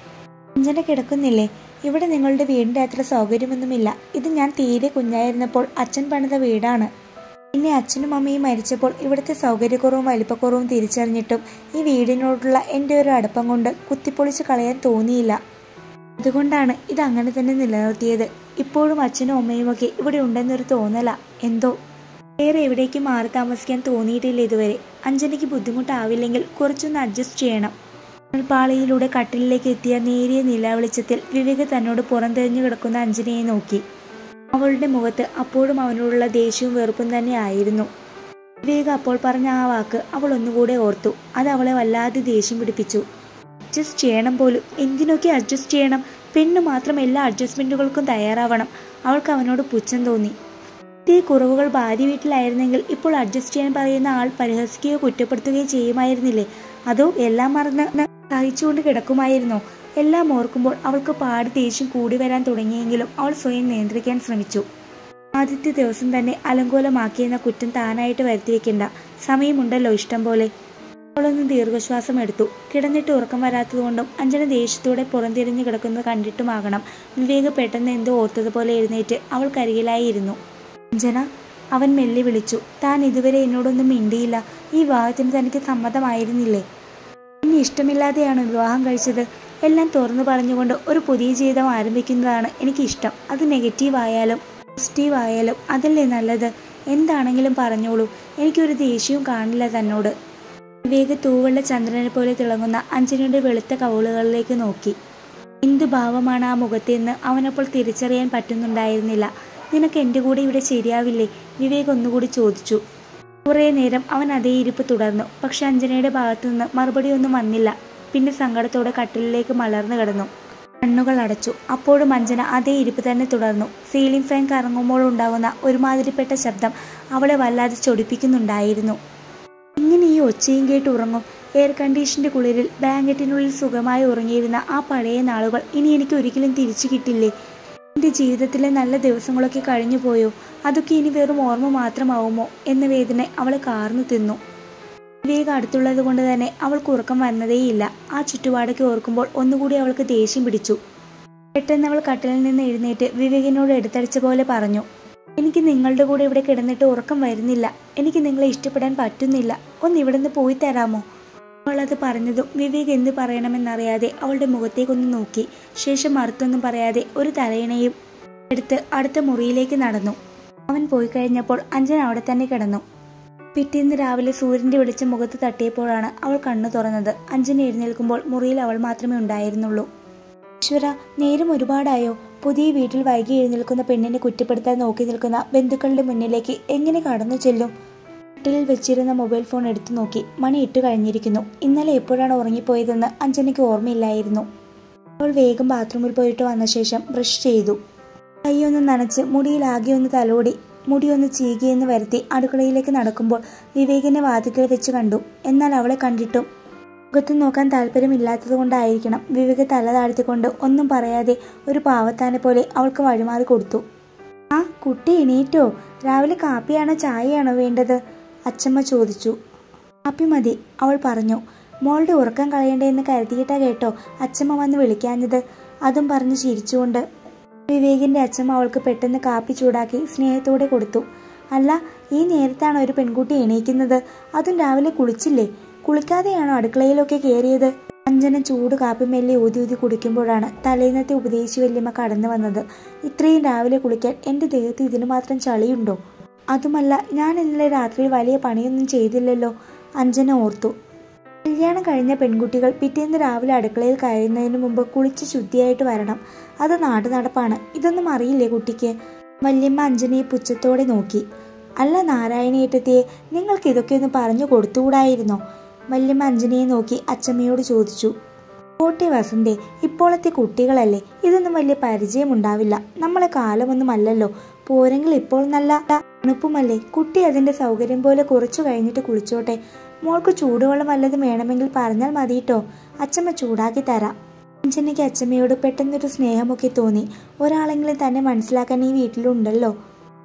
അഞ്ജന കിടക്കുന്നില്ലേ ഇവിടെ നിങ്ങളുടെ വീടിൻ്റെ അത്ര സൗകര്യമൊന്നുമില്ല ഇത് ഞാൻ തീരെ കുഞ്ഞായിരുന്നപ്പോൾ അച്ഛൻ പണിത വീടാണ് പിന്നെ അച്ഛനും അമ്മയും മരിച്ചപ്പോൾ ഇവിടുത്തെ സൗകര്യക്കുറവും വലിപ്പക്കുറവും തിരിച്ചറിഞ്ഞിട്ടും ഈ വീടിനോടുള്ള എൻ്റെ ഒരു അടുപ്പം കൊണ്ട് കുത്തിപ്പൊളിച്ച് കളയാൻ തോന്നിയില്ല അതുകൊണ്ടാണ് ഇത് അങ്ങനെ തന്നെ നിലനിർത്തിയത് ഇപ്പോഴും അച്ഛനും അമ്മയുമൊക്കെ ഇവിടെ ഉണ്ടെന്നൊരു തോന്നല എന്തോ വേറെ എവിടേക്ക് മാറി താമസിക്കാൻ തോന്നിയിട്ടില്ല ഇതുവരെ അഞ്ജനയ്ക്ക് ബുദ്ധിമുട്ടാവില്ലെങ്കിൽ കുറച്ചൊന്ന് അഡ്ജസ്റ്റ് ചെയ്യണം പാളിയിലൂടെ കട്ടിലിലേക്ക് എത്തിയ നേരിയ നിലാവെളിച്ചത്തിൽ വിവേക് തന്നോട് പുറംതെറിഞ്ഞു കിടക്കുന്ന അഞ്ജനയെ നോക്കി അവളുടെ മുഖത്ത് അപ്പോഴും അവനോടുള്ള ദേഷ്യവും വെറുപ്പും തന്നെ ആയിരുന്നു വിവേക് അപ്പോൾ പറഞ്ഞ ആ വാക്ക് അവൾ ഒന്നുകൂടെ ഓർത്തു അത് അവളെ വല്ലാതെ ദേഷ്യം പിടിപ്പിച്ചു അഡ്ജസ്റ്റ് ചെയ്യണം പോലും എന്തിനൊക്കെ അഡ്ജസ്റ്റ് ചെയ്യണം പെണ്ണ് മാത്രം എല്ലാ അഡ്ജസ്റ്റ്മെന്റുകൾക്കും തയ്യാറാവണം അവൾക്ക് അവനോട് പുച്ഛം തോന്നി ഇതേ കുറവുകൾ ഭാര്യ വീട്ടിലായിരുന്നെങ്കിൽ ഇപ്പോൾ അഡ്ജസ്റ്റ് ചെയ്യാൻ പറയുന്ന ആൾ പരിഹസിക്കുകയോ കുറ്റപ്പെടുത്തുകയോ ചെയ്യുമായിരുന്നില്ലേ അതോ എല്ലാം മറന്ന് സഹിച്ചുകൊണ്ട് കിടക്കുമായിരുന്നോ എല്ലാം ഓർക്കുമ്പോൾ അവൾക്ക് പാടി ദേഷ്യം കൂടി വരാൻ തുടങ്ങിയെങ്കിലും അവൾ സ്വയം നിയന്ത്രിക്കാൻ ശ്രമിച്ചു ആദ്യത്തെ ദിവസം തന്നെ അലങ്കോലമാക്കിയെന്ന കുറ്റം താനായിട്ട് വരുത്തി വെക്കണ്ട സമയമുണ്ടല്ലോ ഇഷ്ടം പോലെ അവളൊന്ന് ദീർഘശ്വാസം എടുത്തു കിടന്നിട്ട് ഉറക്കം വരാത്തതുകൊണ്ടും അഞ്ജന ദേഷ്യത്തോടെ പുറംതിരിഞ്ഞു കിടക്കുന്നത് കണ്ടിട്ടുമാകണം വിവേക് പെട്ടെന്ന് എന്തോ ഓർത്തതുപോലെ എഴുന്നേറ്റ് അവൾക്കരികിലായി ഇരുന്നു അഞ്ജന അവൻ മെല്ലെ വിളിച്ചു താൻ ഇതുവരെ എന്നോടൊന്നും മിണ്ടിയില്ല ഈ വിവാഹത്തിന് തനിക്ക് സമ്മതമായിരുന്നില്ലേ എന്നെ ഇഷ്ടമില്ലാതെയാണ് വിവാഹം കഴിച്ചത് എല്ലാം തുറന്നു പറഞ്ഞുകൊണ്ട് ഒരു പുതിയ ജീവിതം ആരംഭിക്കുന്നതാണ് എനിക്കിഷ്ടം അത് നെഗറ്റീവ് ആയാലും പോസിറ്റീവ് ആയാലും അതല്ലേ നല്ലത് എന്താണെങ്കിലും പറഞ്ഞോളൂ എനിക്കൊരു ദേഷ്യവും കാണില്ല തന്നോട് വിവേക് തൂവെള്ള ചന്ദ്രനെ പോലെ തിളങ്ങുന്ന അഞ്ജനയുടെ വെളുത്ത കവളുകളിലേക്ക് നോക്കി എന്ത് ഭാവമാണ് ആ മുഖത്തെന്ന് അവനപ്പോൾ തിരിച്ചറിയാൻ പറ്റുന്നുണ്ടായിരുന്നില്ല നിനക്ക് എൻ്റെ കൂടെ ഇവിടെ ശരിയാവില്ലേ വിവേക് ഒന്നുകൂടി ചോദിച്ചു കുറേ നേരം അവൻ അതേ ഇരിപ്പ് തുടർന്നു പക്ഷെ അഞ്ജനയുടെ ഭാഗത്തുനിന്ന് മറുപടിയൊന്നും വന്നില്ല പിന്നെ സങ്കടത്തോടെ കട്ടിലിലേക്ക് മലർന്നു കിടന്നു കണ്ണുകൾ അടച്ചു അപ്പോഴും അഞ്ജന അതേ ഇരിപ്പ് തന്നെ തുടർന്നു സീലിംഗ് ഫാൻ കറങ്ങുമ്പോൾ ഉണ്ടാകുന്ന ഒരുമാതിരിപ്പെട്ട ശബ്ദം അവളെ വല്ലാതെ ചൊടിപ്പിക്കുന്നുണ്ടായിരുന്നു ഇങ്ങനെ ഈ ഒച്ചയും കേട്ട് ഉറങ്ങും എയർ കണ്ടീഷന്റെ കുളിരിൽ ബ്ലാങ്കറ്റിനുള്ളിൽ സുഖമായി ഉറങ്ങിയിരുന്ന ആ പഴയ നാളുകൾ ഇനി എനിക്ക് ഒരിക്കലും തിരിച്ചു കിട്ടില്ലേ എൻ്റെ ജീവിതത്തിലെ നല്ല ദിവസങ്ങളൊക്കെ കഴിഞ്ഞു പോയോ അതൊക്കെ ഇനി വെറും ഓർമ്മ മാത്രമാവുമോ എന്ന വേദന അവളെ കാർന്നു തിന്നു വിവേക് അടുത്തുള്ളത് കൊണ്ട് തന്നെ അവൾക്ക് ഉറക്കം വന്നതേയില്ല ആ ചുറ്റുപാടൊക്കെ ഓർക്കുമ്പോൾ ഒന്നുകൂടി അവൾക്ക് ദേഷ്യം പിടിച്ചു പെട്ടെന്ന് അവൾ കട്ടിലിൽ നിന്ന് എഴുന്നേറ്റ് വിവേകിനോട് എടുത്തടിച്ച പോലെ പറഞ്ഞു എനിക്ക് നിങ്ങളുടെ കൂടെ ഇവിടെ കിടന്നിട്ട് ഉറക്കം വരുന്നില്ല എനിക്ക് നിങ്ങളെ ഇഷ്ടപ്പെടാൻ പറ്റുന്നില്ല ഒന്ന് ഇവിടുന്ന് പോയി തരാമോ അവൾ അത് പറഞ്ഞതും വിവേക് എന്ത് പറയണമെന്നറിയാതെ അവളുടെ മുഖത്തേക്കൊന്ന് നോക്കി ശേഷം മറുത്തൊന്നും പറയാതെ ഒരു തലയിണയും എടുത്ത് അടുത്ത മുറിയിലേക്ക് നടന്നു അവൻ പോയി കഴിഞ്ഞപ്പോൾ അഞ്ജന അവിടെ തന്നെ കിടന്നു പിറ്റേന്ന് രാവിലെ സൂര്യന്റെ വെളിച്ചം മുഖത്ത് തട്ടിയപ്പോഴാണ് അവൾ കണ്ണു തുറന്നത് അഞ്ജന എഴുന്നേൽക്കുമ്പോൾ മുറിയിൽ അവൾ മാത്രമേ ഉണ്ടായിരുന്നുള്ളൂ ഈശ്വര നേരം ഒരുപാടായോ പുതിയ വീട്ടിൽ വൈകി എഴുന്നേൽക്കുന്ന പെണ്ണിനെ കുറ്റപ്പെടുത്താൻ നോക്കി നിൽക്കുന്ന ബന്ധുക്കളുടെ മുന്നിലേക്ക് എങ്ങനെ കടന്നു ചെല്ലും കട്ടിലിൽ വെച്ചിരുന്ന മൊബൈൽ ഫോൺ എടുത്തു നോക്കി മണി ഇട്ട് കഴിഞ്ഞിരിക്കുന്നു ഇന്നലെ എപ്പോഴാണ് ഉറങ്ങിപ്പോയതെന്ന് അഞ്ജനയ്ക്ക് ഓർമ്മയില്ലായിരുന്നു അവൾ വേഗം ബാത്റൂമിൽ പോയിട്ട് വന്ന ശേഷം ബ്രഷ് ചെയ്തു കൈയൊന്ന് നനച്ച് മുടിയിൽ ആകെ ഒന്ന് തലോടി മുടിയൊന്ന് ചീകിയെന്ന് വരുത്തി അടുക്കളയിലേക്ക് നടക്കുമ്പോൾ വിവേകിനെ വാതിക്കൽ വെച്ച് കണ്ടു എന്നാൽ അവളെ കണ്ടിട്ടും മുഖത്ത് നോക്കാൻ താല്പര്യമില്ലാത്തതുകൊണ്ടായിരിക്കണം വിവേക് തല താഴ്ത്തിക്കൊണ്ട് ഒന്നും പറയാതെ ഒരു പാവത്താനെ പോലെ അവൾക്ക് വഴിമാറി കൊടുത്തു ആ കുട്ടി എണീറ്റോ രാവിലെ കാപ്പിയാണോ ചായയാണോ വേണ്ടത് അച്ചമ്മ ചോദിച്ചു കാപ്പി മതി അവൾ പറഞ്ഞു മോളുടെ ഉറക്കം കളയണ്ടേന്ന് കരുതിയിട്ടാ കേട്ടോ അച്ചമ്മ വന്ന് വിളിക്കാഞ്ഞത് അതും പറഞ്ഞ് ചിരിച്ചുകൊണ്ട് വിവേകിന്റെ അച്ഛമ്മ അവൾക്ക് പെട്ടെന്ന് കാപ്പി ചൂടാക്കി സ്നേഹത്തോടെ കൊടുത്തു അല്ല ഈ നേരത്താണ് ഒരു പെൺകുട്ടി എണീക്കുന്നത് അതും രാവിലെ കുളിച്ചില്ലേ കുളിക്കാതെയാണോ അടുക്കളയിലൊക്കെ കയറിയത് അഞ്ജന ചൂട് കാപ്പി മെല്ലെ ഊതി ഊതി കുടിക്കുമ്പോഴാണ് തലേന്നത്തെ ഉപദേശി വല്യമ്മ കടന്നു വന്നത് ഇത്രയും രാവിലെ കുളിക്കാൻ എൻ്റെ ദേഹത്ത് ഇതിനു മാത്രം ചളിയുണ്ടോ അതുമല്ല ഞാൻ ഇന്നലെ രാത്രി വലിയ പണിയൊന്നും ചെയ്തില്ലല്ലോ അഞ്ജന ഓർത്തു കല്യാണം കഴിഞ്ഞ പെൺകുട്ടികൾ പിറ്റേന്ന് രാവിലെ അടുക്കളയിൽ കയറുന്നതിന് മുമ്പ് കുളിച്ച് ശുദ്ധിയായിട്ട് വരണം അത് നാട്ടു നടപ്പാണ് ഇതൊന്നും അറിയില്ലേ കുട്ടിക്ക് വല്യമ്മ അഞ്ജനയെ പുച്ഛത്തോടെ നോക്കി അല്ല നാരായണിയേട്ടത്തിയെ നിങ്ങൾക്ക് ഇതൊക്കെ ഒന്ന് പറഞ്ഞു കൊടുത്തുകൂടായിരുന്നോ വല്യമ്മ അഞ്ജനയെ നോക്കി അച്ചമ്മയോട് ചോദിച്ചു കോട്ടെ വസന്തേ ഇപ്പോഴത്തെ കുട്ടികളല്ലേ ഇതൊന്നും വലിയ പരിചയമുണ്ടാവില്ല നമ്മളെ കാലമൊന്നും അല്ലല്ലോ പോരെങ്കിൽ ഇപ്പോൾ നല്ല തണുപ്പുമല്ലേ കുട്ടി അതിന്റെ സൗകര്യം പോലെ കുറച്ചു കഴിഞ്ഞിട്ട് കുളിച്ചോട്ടെ മോൾക്ക് ചൂടുവെള്ളം വല്ലതും വേണമെങ്കിൽ പറഞ്ഞാൽ മതിട്ടോ അച്ചമ്മ ചൂടാക്കി തരാം അഞ്ജനയ്ക്ക് അച്ചമ്മയോട് പെട്ടെന്നൊരു സ്നേഹമൊക്കെ തോന്നി ഒരാളെങ്കിലും തന്നെ മനസ്സിലാക്കാൻ ഈ വീട്ടിലുണ്ടല്ലോ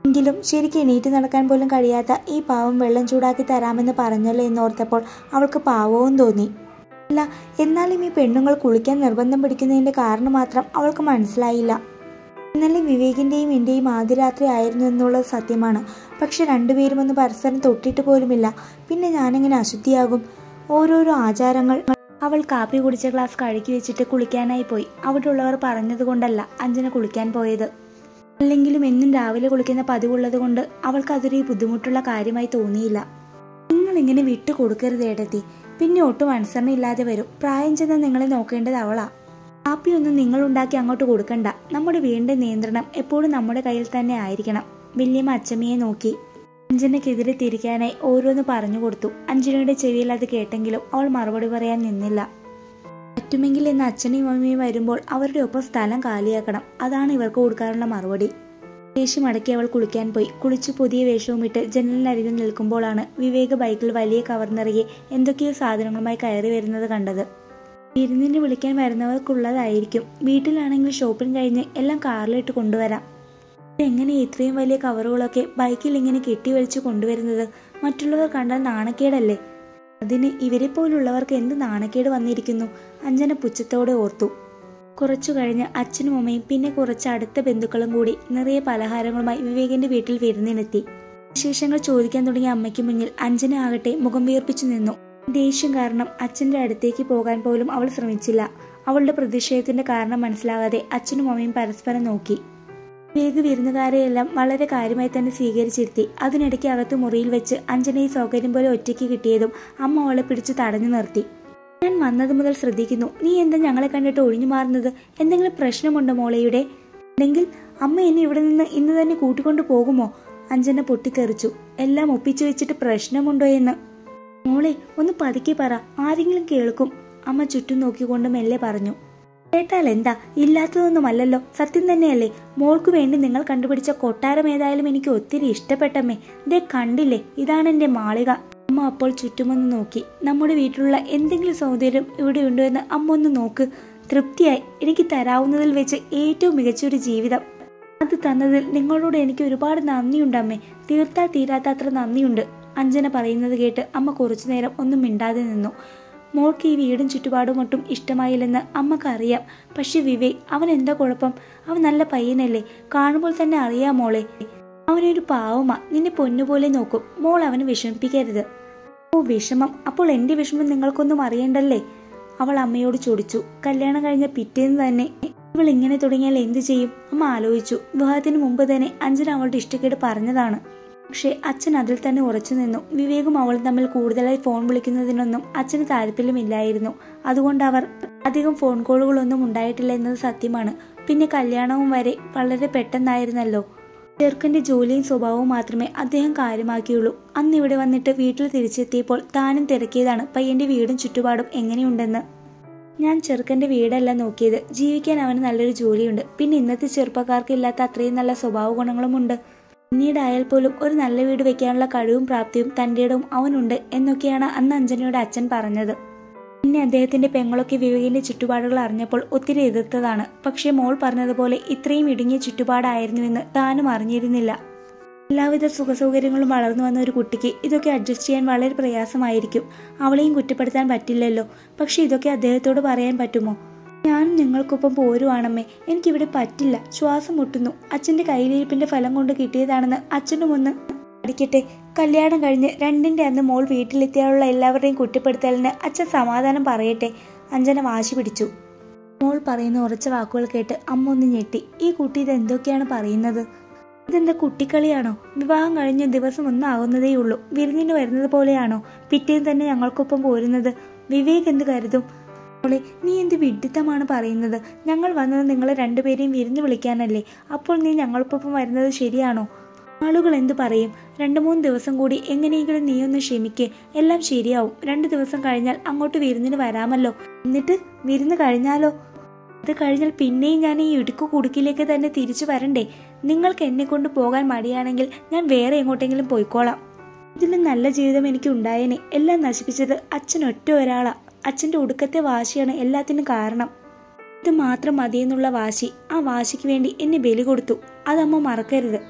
എങ്കിലും ശരിക്കും എണീറ്റ് നടക്കാൻ പോലും കഴിയാത്ത ഈ പാവം വെള്ളം ചൂടാക്കി തരാമെന്ന് പറഞ്ഞല്ലോ എന്നോർത്തപ്പോൾ അവൾക്ക് പാവവും തോന്നി അല്ല എന്നാലും ഈ പെണ്ണുങ്ങൾ കുളിക്കാൻ നിർബന്ധം പിടിക്കുന്നതിന്റെ കാരണം മാത്രം അവൾക്ക് മനസ്സിലായില്ല ഇന്നലെ വിവേകിന്റെയും എന്റെയും ആദ്യരാത്രി ആയിരുന്നു എന്നുള്ളത് സത്യമാണ് പക്ഷെ രണ്ടുപേരും ഒന്ന് പരസ്പരം തൊട്ടിട്ട് പോലുമില്ല പിന്നെ ഞാനെങ്ങനെ അശുദ്ധിയാകും ഓരോരോ ആചാരങ്ങൾ അവൾ കാപ്പി കുടിച്ച ഗ്ലാസ് കഴുകി വെച്ചിട്ട് കുളിക്കാനായി പോയി അവിടെയുള്ളവർ പറഞ്ഞതുകൊണ്ടല്ല അഞ്ജന കുളിക്കാൻ പോയത് അല്ലെങ്കിലും എന്നും രാവിലെ കുളിക്കുന്ന പതിവുള്ളത് കൊണ്ട് അവൾക്ക് അതൊരു ബുദ്ധിമുട്ടുള്ള കാര്യമായി തോന്നിയില്ല നിങ്ങൾ ഇങ്ങനെ വിട്ടു കൊടുക്കരുത് ഏടത്തി പിന്നെ ഒട്ടും അനുസരണ ഇല്ലാതെ വരും പ്രായം ചെന്ന് നിങ്ങളെ നോക്കേണ്ടത് അവളാ കാപ്പിയൊന്നും നിങ്ങൾ ഉണ്ടാക്കി അങ്ങോട്ട് കൊടുക്കണ്ട നമ്മുടെ വീടിന്റെ നിയന്ത്രണം എപ്പോഴും നമ്മുടെ കയ്യിൽ തന്നെ ആയിരിക്കണം വല്യമ്മ അച്ചമ്മയെ നോക്കി അഞ്ജനയ്ക്കെതിരെ തിരിക്കാനായി ഓരോന്ന് പറഞ്ഞു കൊടുത്തു അഞ്ജനയുടെ ചെവിയിൽ അത് കേട്ടെങ്കിലും അവൾ മറുപടി പറയാൻ നിന്നില്ല പറ്റുമെങ്കിൽ ഇന്ന് അച്ഛനെയും അമ്മയും വരുമ്പോൾ അവരുടെ ഒപ്പം സ്ഥലം കാലിയാക്കണം അതാണ് ഇവർക്ക് കൊടുക്കാനുള്ള മറുപടി ദേഷ്യം അടക്കി അവൾ കുളിക്കാൻ പോയി കുളിച്ചു പുതിയ വേഷവും ഇട്ട് ജനലിനരികിൽ നിൽക്കുമ്പോഴാണ് വിവേക് ബൈക്കിൽ വലിയ കവർ നിറയെ എന്തൊക്കെയോ സാധനങ്ങളുമായി കയറി വരുന്നത് കണ്ടത് വിരുന്നിന് വിളിക്കാൻ വരുന്നവർക്കുള്ളതായിരിക്കും വീട്ടിലാണെങ്കിൽ ഷോപ്പിംഗ് കഴിഞ്ഞ് എല്ലാം കാറിലിട്ട് കൊണ്ടുവരാം എങ്ങനെ ഇത്രയും വലിയ കവറുകളൊക്കെ ബൈക്കിൽ ഇങ്ങനെ കെട്ടിവലിച്ചു കൊണ്ടുവരുന്നത് മറ്റുള്ളവർ കണ്ടാൽ നാണക്കേടല്ലേ അതിന് ഇവരെ പോലുള്ളവർക്ക് എന്ത് നാണക്കേട് വന്നിരിക്കുന്നു അഞ്ജന പുച്ഛത്തോടെ ഓർത്തു കുറച്ചു കഴിഞ്ഞ് അച്ഛനും അമ്മയും പിന്നെ കുറച്ച് അടുത്ത ബന്ധുക്കളും കൂടി നിറയെ പലഹാരങ്ങളുമായി വിവേകിന്റെ വീട്ടിൽ വിരുന്നിനെത്തി വിശേഷങ്ങൾ ചോദിക്കാൻ തുടങ്ങിയ അമ്മയ്ക്ക് മുന്നിൽ അഞ്ജന ആകട്ടെ മുഖം വീർപ്പിച്ചു നിന്നു ദേഷ്യം കാരണം അച്ഛന്റെ അടുത്തേക്ക് പോകാൻ പോലും അവൾ ശ്രമിച്ചില്ല അവളുടെ പ്രതിഷേധത്തിന്റെ കാരണം മനസ്സിലാകാതെ അച്ഛനും അമ്മയും പരസ്പരം നോക്കി വേഗ വിരുന്നുകാരെയെല്ലാം വളരെ കാര്യമായി തന്നെ സ്വീകരിച്ചിരുത്തി അതിനിടയ്ക്ക് അകത്ത് മുറിയിൽ വെച്ച് അഞ്ജനയെ സൗകര്യം പോലെ ഒറ്റയ്ക്ക് കിട്ടിയതും അമ്മ അവളെ പിടിച്ചു തടഞ്ഞു നിർത്തി ഞാൻ വന്നത് മുതൽ ശ്രദ്ധിക്കുന്നു നീ എന്താ ഞങ്ങളെ കണ്ടിട്ട് ഒഴിഞ്ഞു മാറുന്നത് എന്തെങ്കിലും പ്രശ്നമുണ്ടോ മോളയുടെ ഉണ്ടെങ്കിൽ അമ്മ എന്നെ ഇവിടെ നിന്ന് ഇന്ന് തന്നെ കൂട്ടിക്കൊണ്ടു പോകുമോ അഞ്ജന പൊട്ടിത്തെറിച്ചു എല്ലാം ഒപ്പിച്ചു വെച്ചിട്ട് പ്രശ്നമുണ്ടോ എന്ന് മോളെ ഒന്ന് പതുക്കെ പറ ആരെങ്കിലും കേൾക്കും അമ്മ ചുറ്റും നോക്കിക്കൊണ്ട് മെല്ലെ പറഞ്ഞു കേട്ടാൽ എന്താ ഇല്ലാത്തതൊന്നുമല്ലല്ലോ സത്യം തന്നെയല്ലേ മോൾക്ക് വേണ്ടി നിങ്ങൾ കണ്ടുപിടിച്ച കൊട്ടാരം ഏതായാലും എനിക്ക് ഒത്തിരി ഇഷ്ടപ്പെട്ടമ്മേ ദേ കണ്ടില്ലേ ഇതാണ് എന്റെ മാളിക അമ്മ അപ്പോൾ ചുറ്റുമൊന്ന് നോക്കി നമ്മുടെ വീട്ടിലുള്ള എന്തെങ്കിലും സൗകര്യം ഇവിടെ ഉണ്ടോ എന്ന് അമ്മ ഒന്ന് നോക്ക് തൃപ്തിയായി എനിക്ക് തരാവുന്നതിൽ വെച്ച് ഏറ്റവും മികച്ചൊരു ജീവിതം അത് തന്നതിൽ നിങ്ങളോട് എനിക്ക് ഒരുപാട് നന്ദിയുണ്ട് അമ്മേ തീർത്താൽ തീരാത്ത അത്ര നന്ദിയുണ്ട് അഞ്ജന പറയുന്നത് കേട്ട് അമ്മ കുറച്ചു നേരം ഒന്നും മിണ്ടാതെ നിന്നു മോൾക്ക് ഈ വീടും ചുറ്റുപാടും ഒട്ടും ഇഷ്ടമായില്ലെന്ന് അമ്മക്കറിയാം പക്ഷെ വിവേക് അവൻ എന്താ കുഴപ്പം അവൻ നല്ല പയ്യനല്ലേ കാണുമ്പോൾ തന്നെ അറിയാം മോളെ അവനൊരു പാവമാ നിന്നെ പൊന്നുപോലെ നോക്കും മോൾ അവന് വിഷമിപ്പിക്കരുത് ഓ വിഷമം അപ്പോൾ എന്റെ വിഷമം നിങ്ങൾക്കൊന്നും അറിയണ്ടല്ലേ അവൾ അമ്മയോട് ചോദിച്ചു കല്യാണം കഴിഞ്ഞ പിറ്റേന്ന് തന്നെ ഇവൾ ഇങ്ങനെ തുടങ്ങിയാൽ എന്തു ചെയ്യും അമ്മ ആലോചിച്ചു വിവാഹത്തിന് മുമ്പ് തന്നെ അഞ്ജന അവളുടെ ഇഷ്ടക്കേട് പറഞ്ഞതാണ് പക്ഷേ അച്ഛൻ അതിൽ തന്നെ ഉറച്ചു നിന്നു വിവേകും അവളും തമ്മിൽ കൂടുതലായി ഫോൺ വിളിക്കുന്നതിനൊന്നും അച്ഛന് താല്പര്യമില്ലായിരുന്നു അതുകൊണ്ട് അവർ അധികം ഫോൺ കോളുകളൊന്നും ഉണ്ടായിട്ടില്ല എന്നത് സത്യമാണ് പിന്നെ കല്യാണവും വരെ വളരെ പെട്ടെന്നായിരുന്നല്ലോ ചെറുക്കന്റെ ജോലിയും സ്വഭാവവും മാത്രമേ അദ്ദേഹം കാര്യമാക്കിയുള്ളൂ അന്ന് ഇവിടെ വന്നിട്ട് വീട്ടിൽ തിരിച്ചെത്തിയപ്പോൾ താനും തിരക്കിയതാണ് പയ്യന്റെ വീടും ചുറ്റുപാടും എങ്ങനെയുണ്ടെന്ന് ഞാൻ ചെറുക്കന്റെ വീടല്ല നോക്കിയത് ജീവിക്കാൻ അവന് നല്ലൊരു ജോലിയുണ്ട് പിന്നെ ഇന്നത്തെ ചെറുപ്പക്കാർക്ക് ഇല്ലാത്ത അത്രയും നല്ല സ്വഭാവ ഗുണങ്ങളുമുണ്ട് പിന്നീടായാൽ പോലും ഒരു നല്ല വീട് വെക്കാനുള്ള കഴിവും പ്രാപ്തിയും തൻ്റെ ഇടവും അവനുണ്ട് എന്നൊക്കെയാണ് അന്ന് അഞ്ജനയുടെ അച്ഛൻ പറഞ്ഞത് പിന്നെ അദ്ദേഹത്തിന്റെ പെങ്ങളൊക്കെ വിവേകിന്റെ ചുറ്റുപാടുകൾ അറിഞ്ഞപ്പോൾ ഒത്തിരി എതിർത്തതാണ് പക്ഷേ മോൾ പറഞ്ഞതുപോലെ ഇത്രയും ഇടുങ്ങിയ ചുറ്റുപാടായിരുന്നുവെന്ന് താനും അറിഞ്ഞിരുന്നില്ല എല്ലാവിധ സുഖസൗകര്യങ്ങളും വളർന്നു വന്ന ഒരു കുട്ടിക്ക് ഇതൊക്കെ അഡ്ജസ്റ്റ് ചെയ്യാൻ വളരെ പ്രയാസമായിരിക്കും അവളെയും കുറ്റപ്പെടുത്താൻ പറ്റില്ലല്ലോ പക്ഷെ ഇതൊക്കെ അദ്ദേഹത്തോട് പറയാൻ പറ്റുമോ ഞാനും നിങ്ങൾക്കൊപ്പം പോരുവാണമ്മേ എനിക്കിവിടെ പറ്റില്ല ശ്വാസം മുട്ടുന്നു അച്ഛന്റെ കയ്യിലിരിപ്പിന്റെ ഫലം കൊണ്ട് കിട്ടിയതാണെന്ന് അച്ഛനും ഒന്ന് പഠിക്കട്ടെ കല്യാണം കഴിഞ്ഞ് രണ്ടിന്റെ അന്ന് മോൾ വീട്ടിലെത്തിയാലുള്ള എല്ലാവരുടെയും കുറ്റപ്പെടുത്തലിന് അച്ഛൻ സമാധാനം പറയട്ടെ അഞ്ജന വാശി പിടിച്ചു മോൾ പറയുന്ന ഉറച്ച വാക്കുകൾ കേട്ട് അമ്മ ഒന്ന് ഞെട്ടി ഈ കുട്ടി ഇത് എന്തൊക്കെയാണ് പറയുന്നത് ഇതെന്താ കുട്ടിക്കളിയാണോ വിവാഹം കഴിഞ്ഞ ദിവസം ഒന്നും ആകുന്നതേയുള്ളൂ വിരുന്നിന് വരുന്നത് പോലെയാണോ പിറ്റേന്ന് തന്നെ ഞങ്ങൾക്കൊപ്പം പോരുന്നത് വിവേക് എന്ത് കരുതും മോളെ നീ എന്ത് വിഡിത്തമാണ് പറയുന്നത് ഞങ്ങൾ വന്നത് നിങ്ങളെ രണ്ടുപേരെയും വിരുന്ന് വിളിക്കാനല്ലേ അപ്പോൾ നീ ഞങ്ങൾക്കൊപ്പം വരുന്നത് ശരിയാണോ ആളുകൾ എന്തു പറയും രണ്ടു മൂന്ന് ദിവസം കൂടി എങ്ങനെയെങ്കിലും നീ ഒന്ന് ക്ഷമിക്ക് എല്ലാം ശരിയാവും രണ്ടു ദിവസം കഴിഞ്ഞാൽ അങ്ങോട്ട് വിരുന്നിന് വരാമല്ലോ എന്നിട്ട് വിരുന്ന് കഴിഞ്ഞാലോ അത് കഴിഞ്ഞാൽ പിന്നെയും ഞാൻ ഈ ഇടുക്കു കുടുക്കിലേക്ക് തന്നെ തിരിച്ചു വരണ്ടേ നിങ്ങൾക്ക് എന്നെ കൊണ്ട് പോകാൻ മടിയാണെങ്കിൽ ഞാൻ വേറെ എങ്ങോട്ടെങ്കിലും പോയിക്കോളാം ഇതിലും നല്ല ജീവിതം എനിക്ക് ഉണ്ടായേനെ എല്ലാം നശിപ്പിച്ചത് അച്ഛൻ ഒറ്റ ഒരാളാ അച്ഛന്റെ ഒടുക്കത്തെ വാശിയാണ് എല്ലാത്തിനും കാരണം ഇത് മാത്രം മതിയെന്നുള്ള വാശി ആ വാശിക്ക് വേണ്ടി എന്നെ ബലി കൊടുത്തു അതമ്മ മറക്കരുത്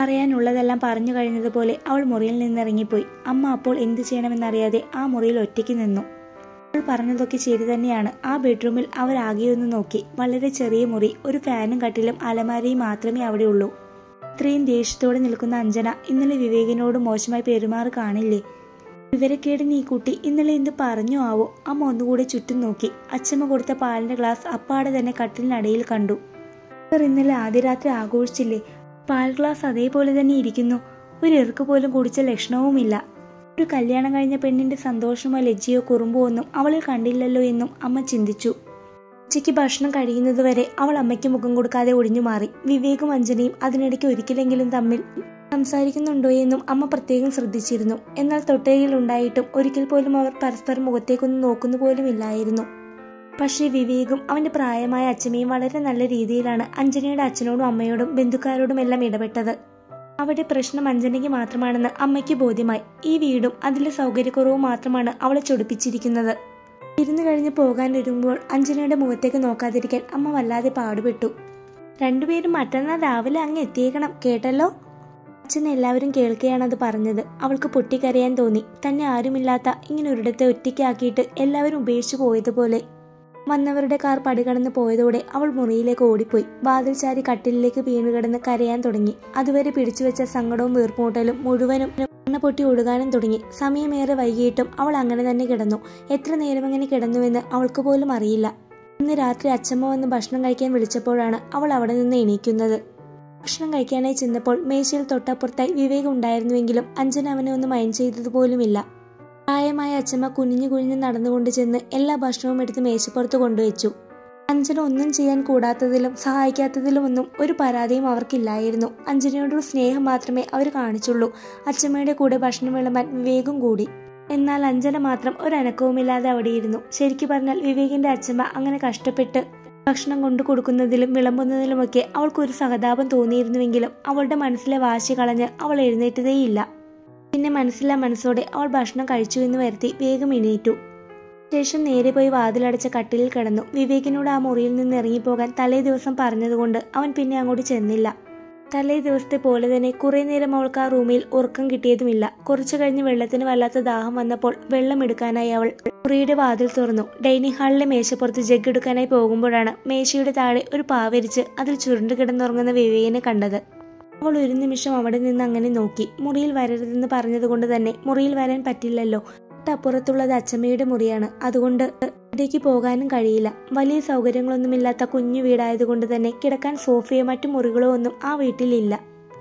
പറയാനുള്ളതെല്ലാം പറഞ്ഞു കഴിഞ്ഞതുപോലെ അവൾ മുറിയിൽ നിന്നിറങ്ങിപ്പോയി അമ്മ അപ്പോൾ എന്തു ചെയ്യണമെന്നറിയാതെ ആ മുറിയിൽ ഒറ്റയ്ക്ക് നിന്നു അവൾ പറഞ്ഞതൊക്കെ ശരി തന്നെയാണ് ആ ബെഡ്റൂമിൽ അവർ ആകെയൊന്ന് നോക്കി വളരെ ചെറിയ മുറി ഒരു ഫാനും കട്ടിലും അലമാരയും മാത്രമേ അവിടെ ഉള്ളൂ ഇത്രയും ദേഷ്യത്തോടെ നിൽക്കുന്ന അഞ്ജന ഇന്നലെ വിവേകിനോട് മോശമായി പെരുമാറ് കാണില്ലേ വിവരക്കേടിന് ഈ കുട്ടി ഇന്നലെ എന്ത് പറഞ്ഞു ആവോ അമ്മ ഒന്നുകൂടെ ചുറ്റും നോക്കി അച്ഛമ്മ കൊടുത്ത പാലിന്റെ ഗ്ലാസ് അപ്പാടെ തന്നെ കട്ടിലിനടിയിൽ കണ്ടു അവർ ഇന്നലെ ആദ്യ രാത്രി ആഘോഷിച്ചില്ലേ പാൽ ഗ്ലാസ് അതേപോലെ തന്നെ ഇരിക്കുന്നു ഒരു എറുക്ക് പോലും കുടിച്ച ലക്ഷണവുമില്ല ഒരു കല്യാണം കഴിഞ്ഞ പെണ്ണിന്റെ സന്തോഷമോ ലജ്ജയോ കുറുമ്പോ ഒന്നും അവളിൽ കണ്ടില്ലല്ലോ എന്നും അമ്മ ചിന്തിച്ചു ഉച്ചയ്ക്ക് ഭക്ഷണം കഴിയുന്നതുവരെ അവൾ അമ്മയ്ക്ക് മുഖം കൊടുക്കാതെ ഒഴിഞ്ഞു മാറി വിവേകും അഞ്ജനയും അതിനിടയ്ക്ക് ഒരിക്കലെങ്കിലും തമ്മിൽ സംസാരിക്കുന്നുണ്ടോ എന്നും അമ്മ പ്രത്യേകം ശ്രദ്ധിച്ചിരുന്നു എന്നാൽ തൊട്ടയിൽ ഉണ്ടായിട്ടും ഒരിക്കൽ പോലും അവർ പരസ്പരം മുഖത്തേക്കൊന്നും നോക്കുന്നു പോലും ഇല്ലായിരുന്നു പക്ഷേ വിവേകും അവന്റെ പ്രായമായ അച്ഛമ്മയും വളരെ നല്ല രീതിയിലാണ് അഞ്ജനയുടെ അച്ഛനോടും അമ്മയോടും ബന്ധുക്കാരോടും എല്ലാം ഇടപെട്ടത് അവിടെ പ്രശ്നം അഞ്ജനയ്ക്ക് മാത്രമാണെന്ന് അമ്മയ്ക്ക് ബോധ്യമായി ഈ വീടും അതിലെ സൗകര്യക്കുറവും മാത്രമാണ് അവളെ ചൊടിപ്പിച്ചിരിക്കുന്നത് ഇരുന്ന് കഴിഞ്ഞ് പോകാൻ ഒരുങ്ങുമ്പോൾ അഞ്ജനയുടെ മുഖത്തേക്ക് നോക്കാതിരിക്കാൻ അമ്മ വല്ലാതെ പാടുപെട്ടു രണ്ടുപേരും മറ്റന്നാൾ രാവിലെ അങ്ങ് എത്തിയേക്കണം കേട്ടല്ലോ അച്ഛൻ എല്ലാവരും കേൾക്കുകയാണ് അത് പറഞ്ഞത് അവൾക്ക് പൊട്ടിക്കരയാൻ തോന്നി തന്നെ ആരുമില്ലാത്ത ഇങ്ങനെ ഒരിടത്തെ ഒറ്റയ്ക്കാക്കിയിട്ട് എല്ലാവരും ഉപേക്ഷിച്ചു പോയതുപോലെ വന്നവരുടെ കാർ പടികടന്ന് പോയതോടെ അവൾ മുറിയിലേക്ക് ഓടിപ്പോയി വാതിൽ ചാരി കട്ടിലിലേക്ക് വീണുകിടന്ന് കരയാൻ തുടങ്ങി അതുവരെ പിടിച്ചുവെച്ച സങ്കടവും വീർപ്പൂട്ടലും മുഴുവനും എണ്ണ പൊട്ടി ഒഴുകാനും തുടങ്ങി സമയമേറെ വൈകിയിട്ടും അവൾ അങ്ങനെ തന്നെ കിടന്നു എത്ര നേരം അങ്ങനെ കിടന്നുവെന്ന് അവൾക്ക് പോലും അറിയില്ല ഇന്ന് രാത്രി അച്ഛമ്മ വന്ന് ഭക്ഷണം കഴിക്കാൻ വിളിച്ചപ്പോഴാണ് അവൾ അവിടെ നിന്ന് എണീക്കുന്നത് ഭക്ഷണം കഴിക്കാനായി ചെന്നപ്പോൾ മേശയിൽ തൊട്ടപ്പുറത്തായി വിവേക് ഉണ്ടായിരുന്നുവെങ്കിലും അഞ്ജന അവനെ ഒന്ന് മൈൻഡ് ചെയ്തതുപോലുമില്ല പ്രായമായ അച്ഛമ്മ കുനിഞ്ഞു കുനിഞ്ഞു നടന്നുകൊണ്ട് ചെന്ന് എല്ലാ ഭക്ഷണവും എടുത്ത് മേശപ്പുറത്ത് കൊണ്ടുവച്ചു അഞ്ജന ഒന്നും ചെയ്യാൻ കൂടാത്തതിലും സഹായിക്കാത്തതിലും ഒന്നും ഒരു പരാതിയും അവർക്കില്ലായിരുന്നു അഞ്ജനയോടൊരു സ്നേഹം മാത്രമേ അവർ കാണിച്ചുള്ളൂ അച്ഛമ്മയുടെ കൂടെ ഭക്ഷണം വിളമ്പാൻ വിവേകും കൂടി എന്നാൽ അഞ്ജന മാത്രം ഒരു അനക്കവുമില്ലാതെ അവിടെയിരുന്നു ശരിക്കു പറഞ്ഞാൽ വിവേകിന്റെ അച്ഛമ്മ അങ്ങനെ കഷ്ടപ്പെട്ട് ഭക്ഷണം കൊണ്ടു കൊടുക്കുന്നതിലും വിളമ്പുന്നതിലുമൊക്കെ അവൾക്കൊരു സഹതാപം തോന്നിയിരുന്നുവെങ്കിലും അവളുടെ മനസ്സിലെ വാശി കളഞ്ഞ് അവൾ എഴുന്നേറ്റതേയില്ല പിന്നെ മനസ്സില്ലാ മനസ്സോടെ അവൾ ഭക്ഷണം കഴിച്ചു എന്ന് വരുത്തി വേഗം എണീറ്റു ശേഷം നേരെ പോയി വാതിലടച്ച കട്ടിലിൽ കിടന്നു വിവേകിനോട് ആ മുറിയിൽ നിന്ന് ഇറങ്ങിപ്പോകാൻ തലേ ദിവസം പറഞ്ഞതുകൊണ്ട് അവൻ പിന്നെ അങ്ങോട്ട് ചെന്നില്ല തലേ ദിവസത്തെ പോലെ തന്നെ കുറെ നേരം അവൾക്ക് ആ റൂമിൽ ഉറക്കം കിട്ടിയതുമില്ല കുറച്ചു കഴിഞ്ഞ് വെള്ളത്തിന് വല്ലാത്ത ദാഹം വന്നപ്പോൾ വെള്ളം എടുക്കാനായി അവൾ മുറിയുടെ വാതിൽ തുറന്നു ഡൈനിങ് ഹാളിലെ മേശപ്പുറത്ത് ജഗ് എടുക്കാനായി പോകുമ്പോഴാണ് മേശയുടെ താഴെ ഒരു പാവരിച്ച് അതിൽ ചുരുണ്ടു കിടന്നുറങ്ങുന്ന വിവേകിനെ കണ്ടത് അവൾ ഒരു നിമിഷം അവിടെ നിന്ന് അങ്ങനെ നോക്കി മുറിയിൽ വരരുതെന്ന് പറഞ്ഞതുകൊണ്ട് തന്നെ മുറിയിൽ വരാൻ പറ്റില്ലല്ലോ തൊട്ടപ്പുറത്തുള്ളത് അച്ചമ്മയുടെ മുറിയാണ് അതുകൊണ്ട് ഇവിടേക്ക് പോകാനും കഴിയില്ല വലിയ സൗകര്യങ്ങളൊന്നുമില്ലാത്ത കുഞ്ഞു വീടായതുകൊണ്ട് തന്നെ കിടക്കാൻ സോഫയോ മറ്റു മുറികളോ ഒന്നും ആ വീട്ടിലില്ല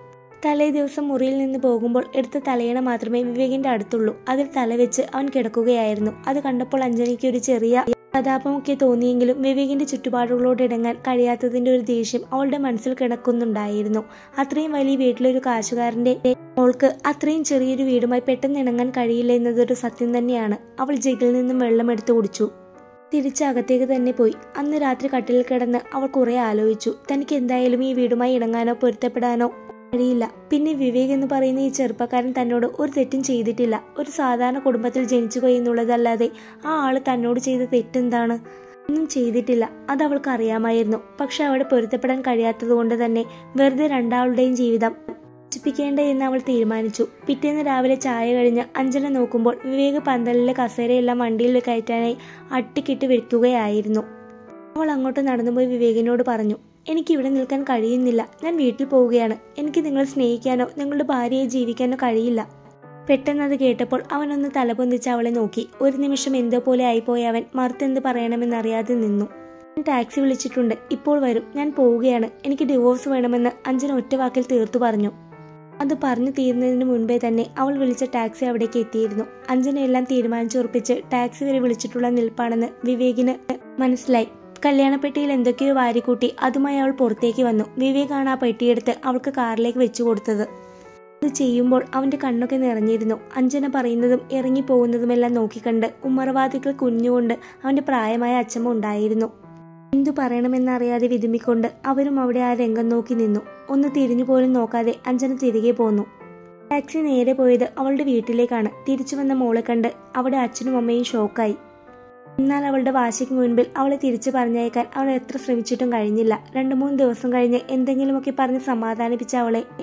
തലേ ദിവസം മുറിയിൽ നിന്ന് പോകുമ്പോൾ എടുത്ത തലയണ മാത്രമേ വിവേകിന്റെ അടുത്തുള്ളൂ അതിൽ തലവെച്ച് അവൻ കിടക്കുകയായിരുന്നു അത് കണ്ടപ്പോൾ അഞ്ജനയ്ക്ക് ഒരു ചെറിയ പ്രതാപമൊക്കെ തോന്നിയെങ്കിലും വിവേകിന്റെ ചുറ്റുപാടുകളോട് ഇടങ്ങാൻ കഴിയാത്തതിന്റെ ഒരു ദേഷ്യം അവളുടെ മനസ്സിൽ കിടക്കുന്നുണ്ടായിരുന്നു അത്രയും വലിയ വീട്ടിലൊരു കാശുകാരന്റെ മോൾക്ക് അത്രയും ചെറിയൊരു വീടുമായി പെട്ടെന്ന് ഇണങ്ങാൻ കഴിയില്ല എന്നതൊരു സത്യം തന്നെയാണ് അവൾ ജഗിൽ നിന്നും വെള്ളം എടുത്തു കുടിച്ചു തിരിച്ച് അകത്തേക്ക് തന്നെ പോയി അന്ന് രാത്രി കട്ടിലിൽ കിടന്ന് അവൾ കുറെ ആലോചിച്ചു തനിക്ക് എന്തായാലും ഈ വീടുമായി ഇണങ്ങാനോ പൊരുത്തപ്പെടാനോ കഴിയില്ല പിന്നെ വിവേക് എന്ന് പറയുന്ന ഈ ചെറുപ്പക്കാരൻ തന്നോട് ഒരു തെറ്റും ചെയ്തിട്ടില്ല ഒരു സാധാരണ കുടുംബത്തിൽ ജനിച്ചുപോയി എന്നുള്ളതല്ലാതെ ആ ആള് തന്നോട് ചെയ്ത തെറ്റെന്താണ് ഒന്നും ചെയ്തിട്ടില്ല അത് അവൾക്ക് അറിയാമായിരുന്നു പക്ഷെ അവിടെ പൊരുത്തപ്പെടാൻ കഴിയാത്തത് കൊണ്ട് തന്നെ വെറുതെ രണ്ടാളുടെയും ജീവിതം നശിപ്പിക്കേണ്ട എന്ന് അവൾ തീരുമാനിച്ചു പിറ്റേന്ന് രാവിലെ ചായ കഴിഞ്ഞ് അഞ്ജന നോക്കുമ്പോൾ വിവേക് പന്തലിലെ കസേരയെല്ലാം വണ്ടിയിൽ കയറ്റാനായി അട്ടിക്കിട്ട് വെക്കുകയായിരുന്നു അവൾ അങ്ങോട്ട് നടന്നുപോയി വിവേകിനോട് പറഞ്ഞു എനിക്ക് ഇവിടെ നിൽക്കാൻ കഴിയുന്നില്ല ഞാൻ വീട്ടിൽ പോവുകയാണ് എനിക്ക് നിങ്ങളെ സ്നേഹിക്കാനോ നിങ്ങളുടെ ഭാര്യയെ ജീവിക്കാനോ കഴിയില്ല പെട്ടെന്ന് അത് കേട്ടപ്പോൾ അവനൊന്ന് തലപൊന്തിച്ച് അവളെ നോക്കി ഒരു നിമിഷം എന്തോ പോലെ ആയിപ്പോയ അവൻ മറുത്തെന്ത് പറയണമെന്നറിയാതെ നിന്നു ഞാൻ ടാക്സി വിളിച്ചിട്ടുണ്ട് ഇപ്പോൾ വരും ഞാൻ പോവുകയാണ് എനിക്ക് ഡിവോഴ്സ് വേണമെന്ന് അഞ്ജന ഒറ്റ വാക്കിൽ തീർത്തു പറഞ്ഞു അത് പറഞ്ഞു തീരുന്നതിന് മുൻപേ തന്നെ അവൾ വിളിച്ച ടാക്സി അവിടേക്ക് എത്തിയിരുന്നു അഞ്ജന എല്ലാം തീരുമാനിച്ചുറപ്പിച്ച് ടാക്സി വരെ വിളിച്ചിട്ടുള്ള നിൽപ്പാണെന്ന് വിവേകിന് മനസ്സിലായി കല്യാണപ്പെട്ടിയിൽ എന്തൊക്കെയോ വാരിക്കൂട്ടി അതുമായി അവൾ പുറത്തേക്ക് വന്നു വിവേകാണ് ആ പെട്ടിയെടുത്ത് അവൾക്ക് കാറിലേക്ക് വെച്ചു കൊടുത്തത് അത് ചെയ്യുമ്പോൾ അവന്റെ കണ്ണൊക്കെ നിറഞ്ഞിരുന്നു അഞ്ജന പറയുന്നതും ഇറങ്ങി പോകുന്നതുമെല്ലാം നോക്കിക്കണ്ട് ഉമ്മറവാദികൾ കുഞ്ഞുകൊണ്ട് അവന്റെ പ്രായമായ അച്ഛമ്മ ഉണ്ടായിരുന്നു എന്തു പറയണമെന്നറിയാതെ വിതുമ്പിക്കൊണ്ട് അവരും അവിടെ ആ രംഗം നോക്കി നിന്നു ഒന്ന് തിരിഞ്ഞു പോലും നോക്കാതെ അഞ്ജന തിരികെ പോന്നു ടാക്സി നേരെ പോയത് അവളുടെ വീട്ടിലേക്കാണ് തിരിച്ചു വന്ന മോളെ കണ്ട് അവിടെ അച്ഛനും അമ്മയും ഷോക്കായി എന്നാൽ അവളുടെ വാശിക്ക് മുൻപിൽ അവളെ തിരിച്ചു പറഞ്ഞയക്കാൻ അവൾ എത്ര ശ്രമിച്ചിട്ടും കഴിഞ്ഞില്ല രണ്ടു മൂന്ന് ദിവസം കഴിഞ്ഞ് എന്തെങ്കിലുമൊക്കെ പറഞ്ഞ് സമാധാനിപ്പിച്ച അവളെ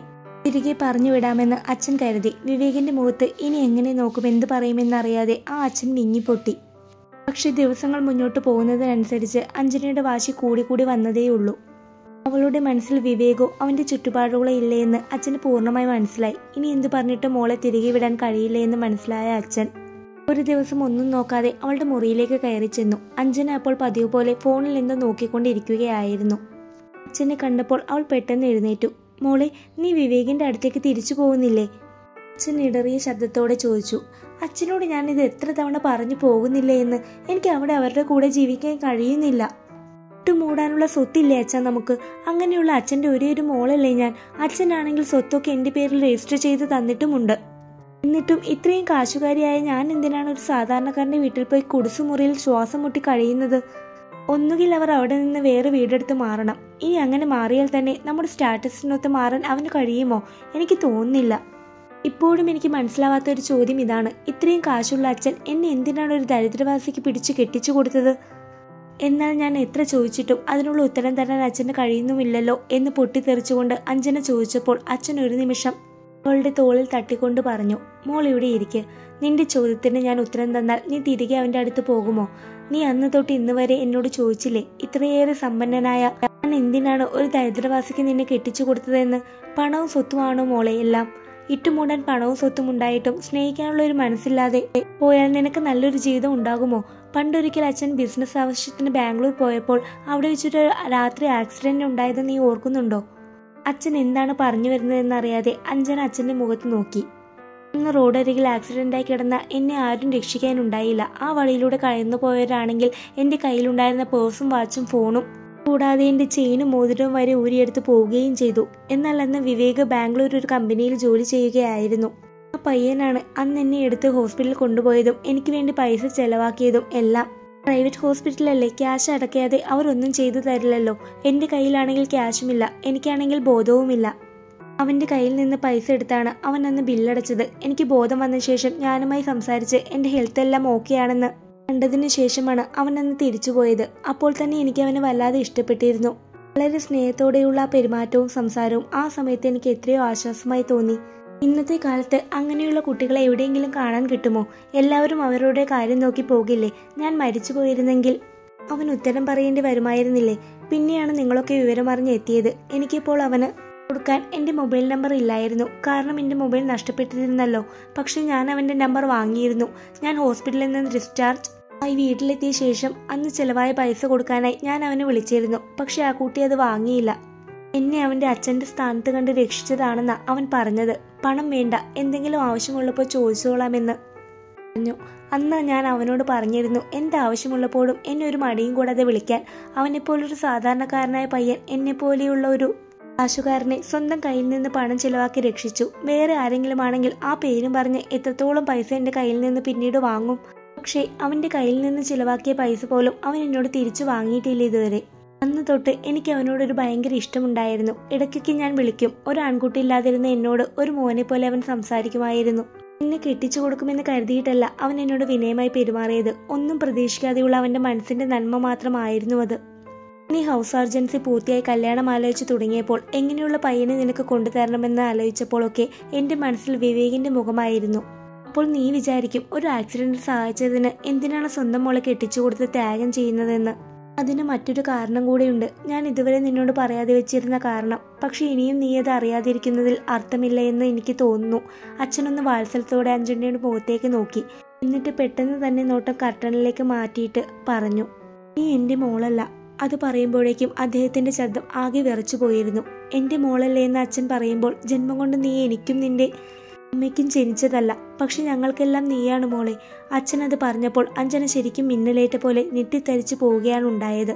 തിരികെ പറഞ്ഞു വിടാമെന്ന് അച്ഛൻ കരുതി വിവേകിന്റെ മുഖത്ത് ഇനി എങ്ങനെ നോക്കും എന്ത് പറയുമെന്നറിയാതെ ആ അച്ഛൻ മിങ്ങിപ്പൊട്ടി പക്ഷെ ദിവസങ്ങൾ മുന്നോട്ട് പോകുന്നതിനനുസരിച്ച് അഞ്ജനയുടെ വാശി കൂടിക്കൂടി വന്നതേയുള്ളൂ അവളുടെ മനസ്സിൽ വിവേകോ അവന്റെ ചുറ്റുപാടുകളോ ഇല്ലേ എന്ന് അച്ഛന് പൂർണ്ണമായി മനസ്സിലായി ഇനി എന്തു പറഞ്ഞിട്ട് മോളെ തിരികെ വിടാൻ കഴിയില്ല എന്ന് മനസ്സിലായ അച്ഛൻ ഒരു ദിവസം ഒന്നും നോക്കാതെ അവളുടെ മുറിയിലേക്ക് കയറി ചെന്നു അഞ്ജന അപ്പോൾ പതിവ് പോലെ ഫോണിൽ നിന്ന് നോക്കിക്കൊണ്ടിരിക്കുകയായിരുന്നു അച്ഛനെ കണ്ടപ്പോൾ അവൾ പെട്ടെന്ന് എഴുന്നേറ്റു മോളെ നീ വിവേകിന്റെ അടുത്തേക്ക് തിരിച്ചു പോകുന്നില്ലേ അച്ഛൻ ഇടറിയ ശബ്ദത്തോടെ ചോദിച്ചു അച്ഛനോട് ഞാൻ ഇത് എത്ര തവണ പറഞ്ഞു പോകുന്നില്ലേ എന്ന് എനിക്ക് അവിടെ അവരുടെ കൂടെ ജീവിക്കാൻ കഴിയുന്നില്ല മൂടാനുള്ള സ്വത്തില്ലേ അച്ഛൻ നമുക്ക് അങ്ങനെയുള്ള അച്ഛന്റെ ഒരേ ഒരു മോളല്ലേ ഞാൻ അച്ഛനാണെങ്കിൽ സ്വത്തൊക്കെ എന്റെ പേരിൽ രജിസ്റ്റർ ചെയ്ത് തന്നിട്ടുമുണ്ട് എന്നിട്ടും ഇത്രയും കാശുകാരിയായ ഞാൻ എന്തിനാണ് ഒരു സാധാരണക്കാരന്റെ വീട്ടിൽ പോയി കുടിസുമുറിയിൽ ശ്വാസം മുട്ടി കഴിയുന്നത് ഒന്നുകിൽ അവർ അവിടെ നിന്ന് വേറെ വീടെടുത്ത് മാറണം ഇനി അങ്ങനെ മാറിയാൽ തന്നെ നമ്മുടെ സ്റ്റാറ്റസിനൊത്ത് മാറാൻ അവന് കഴിയുമോ എനിക്ക് തോന്നുന്നില്ല ഇപ്പോഴും എനിക്ക് മനസ്സിലാവാത്ത ഒരു ചോദ്യം ഇതാണ് ഇത്രയും കാശുള്ള അച്ഛൻ എന്നെ എന്തിനാണ് ഒരു ദരിദ്രവാസിക്ക് പിടിച്ചു കെട്ടിച്ചു കൊടുത്തത് എന്നാൽ ഞാൻ എത്ര ചോദിച്ചിട്ടും അതിനുള്ള ഉത്തരം തരാൻ അച്ഛന് കഴിയുന്നുമില്ലല്ലോ എന്ന് പൊട്ടിത്തെറിച്ചുകൊണ്ട് അഞ്ജന ചോദിച്ചപ്പോൾ അച്ഛൻ ഒരു നിമിഷം അവളുടെ തോളിൽ തട്ടിക്കൊണ്ട് പറഞ്ഞു മോൾ ഇവിടെ ഇരിക്കെ നിന്റെ ചോദ്യത്തിന് ഞാൻ ഉത്തരം തന്നാൽ നീ തിരികെ അവന്റെ അടുത്ത് പോകുമോ നീ അന്ന് തൊട്ട് ഇന്ന് വരെ എന്നോട് ചോദിച്ചില്ലേ ഇത്രയേറെ സമ്പന്നനായ ഞാൻ എന്തിനാണ് ഒരു ദരിദ്രവാസിക്ക് നിന്നെ കെട്ടിച്ചു കൊടുത്തതെന്ന് പണവും സ്വത്തുമാണോ മോളെ എല്ലാം ഇട്ടുമൂടാൻ പണവും സ്വത്തും ഉണ്ടായിട്ടും സ്നേഹിക്കാനുള്ള ഒരു മനസ്സില്ലാതെ പോയാൽ നിനക്ക് നല്ലൊരു ജീവിതം ഉണ്ടാകുമോ പണ്ടൊരിക്കൽ അച്ഛൻ ബിസിനസ് ആവശ്യത്തിന് ബാംഗ്ലൂർ പോയപ്പോൾ അവിടെ വെച്ചൊരു രാത്രി ആക്സിഡന്റ് ഉണ്ടായത് നീ ഓർക്കുന്നുണ്ടോ അച്ഛൻ എന്താണ് പറഞ്ഞു വരുന്നതെന്നറിയാതെ അഞ്ജന അച്ഛന്റെ മുഖത്ത് നോക്കി അന്ന് റോഡരികിൽ ആക്സിഡന്റായി കിടന്ന എന്നെ ആരും രക്ഷിക്കാനുണ്ടായില്ല ആ വഴിയിലൂടെ കടന്നു പോയവരാണെങ്കിൽ എന്റെ കയ്യിലുണ്ടായിരുന്ന പേഴ്സും വാച്ചും ഫോണും കൂടാതെ എന്റെ ചെയിനും മോതിരവും വരെ ഊരിയെടുത്ത് പോവുകയും ചെയ്തു എന്നാൽ അന്ന് വിവേക് ബാംഗ്ലൂർ ഒരു കമ്പനിയിൽ ജോലി ചെയ്യുകയായിരുന്നു ആ പയ്യനാണ് അന്ന് എന്നെ എടുത്ത് ഹോസ്പിറ്റലിൽ കൊണ്ടുപോയതും എനിക്ക് വേണ്ടി പൈസ ചെലവാക്കിയതും എല്ലാം പ്രൈവറ്റ് ഹോസ്പിറ്റലല്ലേ ക്യാഷ് അടയ്ക്കാതെ അവരൊന്നും ചെയ്തു തരില്ലല്ലോ എന്റെ കയ്യിലാണെങ്കിൽ ക്യാഷുമില്ല എനിക്കാണെങ്കിൽ ബോധവുമില്ല അവന്റെ കയ്യിൽ നിന്ന് പൈസ എടുത്താണ് അവൻ അന്ന് ബില്ലടച്ചത് എനിക്ക് ബോധം വന്ന ശേഷം ഞാനുമായി സംസാരിച്ച് എന്റെ ഹെൽത്ത് എല്ലാം ഓക്കെ ആണെന്ന് കണ്ടതിന് ശേഷമാണ് അവൻ അന്ന് തിരിച്ചുപോയത് അപ്പോൾ തന്നെ എനിക്ക് അവനെ വല്ലാതെ ഇഷ്ടപ്പെട്ടിരുന്നു വളരെ സ്നേഹത്തോടെയുള്ള ആ പെരുമാറ്റവും സംസാരവും ആ സമയത്ത് എനിക്ക് എത്രയോ ആശ്വാസമായി തോന്നി ഇന്നത്തെ കാലത്ത് അങ്ങനെയുള്ള കുട്ടികളെ എവിടെയെങ്കിലും കാണാൻ കിട്ടുമോ എല്ലാവരും അവരുടെ കാര്യം നോക്കി പോകില്ലേ ഞാൻ മരിച്ചു പോയിരുന്നെങ്കിൽ അവൻ ഉത്തരം പറയേണ്ടി വരുമായിരുന്നില്ലേ പിന്നെയാണ് നിങ്ങളൊക്കെ വിവരമറിഞ്ഞ് എത്തിയത് എനിക്കിപ്പോൾ അവന് കൊടുക്കാൻ എൻ്റെ മൊബൈൽ നമ്പർ ഇല്ലായിരുന്നു കാരണം എൻ്റെ മൊബൈൽ നഷ്ടപ്പെട്ടിരുന്നല്ലോ പക്ഷെ ഞാൻ അവൻ്റെ നമ്പർ വാങ്ങിയിരുന്നു ഞാൻ ഹോസ്പിറ്റലിൽ നിന്ന് ഡിസ്ചാർജ് ആയി വീട്ടിലെത്തിയ ശേഷം അന്ന് ചിലവായ പൈസ കൊടുക്കാനായി ഞാൻ അവനെ വിളിച്ചിരുന്നു പക്ഷെ ആ കുട്ടി അത് വാങ്ങിയില്ല എന്നെ അവന്റെ അച്ഛന്റെ സ്ഥാനത്ത് കണ്ട് രക്ഷിച്ചതാണെന്നാ അവൻ പറഞ്ഞത് പണം വേണ്ട എന്തെങ്കിലും ആവശ്യമുള്ളപ്പോൾ ചോദിച്ചോളാമെന്ന് പറഞ്ഞു അന്ന് ഞാൻ അവനോട് പറഞ്ഞിരുന്നു എന്താവശ്യമുള്ളപ്പോഴും എന്നെ ഒരു മടിയും കൂടാതെ വിളിക്കാൻ അവനെപ്പോലൊരു സാധാരണക്കാരനായ പയ്യൻ എന്നെ പോലെയുള്ള ഒരു കാശുകാരനെ സ്വന്തം കയ്യിൽ നിന്ന് പണം ചിലവാക്കി രക്ഷിച്ചു വേറെ ആരെങ്കിലും ആണെങ്കിൽ ആ പേരും പറഞ്ഞ് എത്രത്തോളം പൈസ എന്റെ കയ്യിൽ നിന്ന് പിന്നീട് വാങ്ങും പക്ഷേ അവന്റെ കയ്യിൽ നിന്ന് ചിലവാക്കിയ പൈസ പോലും അവൻ എന്നോട് തിരിച്ചു വാങ്ങിയിട്ടില്ല ഇതുവരെ അന്ന് തൊട്ട് എനിക്ക് അവനോടൊരു ഭയങ്കര ഇഷ്ടമുണ്ടായിരുന്നു ഇടയ്ക്കൊക്കെ ഞാൻ വിളിക്കും ഒരു ആൺകുട്ടി ഇല്ലാതിരുന്ന എന്നോട് ഒരു മോനെ പോലെ അവൻ സംസാരിക്കുമായിരുന്നു എന്നെ കെട്ടിച്ചു കൊടുക്കുമെന്ന് കരുതിയിട്ടല്ല അവൻ എന്നോട് വിനയമായി പെരുമാറിയത് ഒന്നും പ്രതീക്ഷിക്കാതെയുള്ള അവന്റെ മനസ്സിന്റെ നന്മ മാത്രമായിരുന്നു അത് ഇനി ഹൗസ് സർജൻസി പൂർത്തിയായി കല്യാണം ആലോചിച്ച് തുടങ്ങിയപ്പോൾ എങ്ങനെയുള്ള പയ്യനെ നിനക്ക് കൊണ്ടുതരണമെന്ന് ആലോചിച്ചപ്പോഴൊക്കെ എന്റെ മനസ്സിൽ വിവേകിന്റെ മുഖമായിരുന്നു അപ്പോൾ നീ വിചാരിക്കും ഒരു ആക്സിഡന്റിൽ സഹായിച്ചതിന് എന്തിനാണ് സ്വന്തം മോളെ കെട്ടിച്ചു കൊടുത്ത് ത്യാഗം ചെയ്യുന്നതെന്ന് അതിന് മറ്റൊരു കാരണം കൂടെയുണ്ട് ഞാൻ ഇതുവരെ നിന്നോട് പറയാതെ വെച്ചിരുന്ന കാരണം പക്ഷെ ഇനിയും നീ അത് അറിയാതിരിക്കുന്നതിൽ അർത്ഥമില്ല എന്ന് എനിക്ക് തോന്നുന്നു അച്ഛനൊന്ന് വാത്സല്യത്തോടെ അഞ്ജനയുടെ മുഖത്തേക്ക് നോക്കി എന്നിട്ട് പെട്ടെന്ന് തന്നെ നോട്ടം കർട്ടണിലേക്ക് മാറ്റിയിട്ട് പറഞ്ഞു നീ എന്റെ മോളല്ല അത് പറയുമ്പോഴേക്കും അദ്ദേഹത്തിന്റെ ശബ്ദം ആകെ വിറച്ചു പോയിരുന്നു എന്റെ മോളല്ലേ എന്ന് അച്ഛൻ പറയുമ്പോൾ ജന്മം കൊണ്ട് നീ എനിക്കും നിന്റെ അമ്മയ്ക്കും ജനിച്ചതല്ല പക്ഷെ ഞങ്ങൾക്കെല്ലാം നീയാണ് മോളെ അച്ഛൻ അത് പറഞ്ഞപ്പോൾ അഞ്ജന ശരിക്കും മിന്നലേറ്റ പോലെ ഞെട്ടിത്തരിച്ചു പോവുകയാണ് ഉണ്ടായത്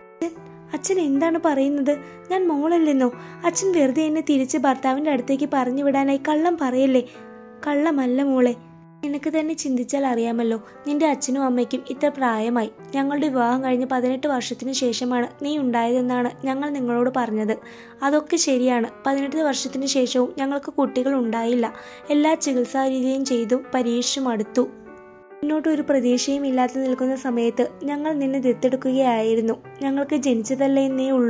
അച്ഛൻ എന്താണ് പറയുന്നത് ഞാൻ മോളല്ലെന്നോ അച്ഛൻ വെറുതെ എന്നെ തിരിച്ച് ഭർത്താവിന്റെ അടുത്തേക്ക് പറഞ്ഞു വിടാനായി കള്ളം പറയല്ലേ കള്ളമല്ല മോളെ നിനക്ക് തന്നെ ചിന്തിച്ചാൽ അറിയാമല്ലോ നിന്റെ അച്ഛനും അമ്മയ്ക്കും ഇത്ര പ്രായമായി ഞങ്ങളുടെ വിവാഹം കഴിഞ്ഞ് പതിനെട്ട് വർഷത്തിന് ശേഷമാണ് നീ ഉണ്ടായതെന്നാണ് ഞങ്ങൾ നിങ്ങളോട് പറഞ്ഞത് അതൊക്കെ ശരിയാണ് പതിനെട്ട് വർഷത്തിന് ശേഷവും ഞങ്ങൾക്ക് കുട്ടികൾ ഉണ്ടായില്ല എല്ലാ ചികിത്സാ രീതിയും ചെയ്തു പരീക്ഷിച്ചു മടുത്തു മുന്നോട്ട് ഒരു പ്രതീക്ഷയും ഇല്ലാതെ നിൽക്കുന്ന സമയത്ത് ഞങ്ങൾ നിന്നെ ദത്തെടുക്കുകയായിരുന്നു ഞങ്ങൾക്ക് ജനിച്ചതല്ലേ എന്നേ ഉള്ളൂ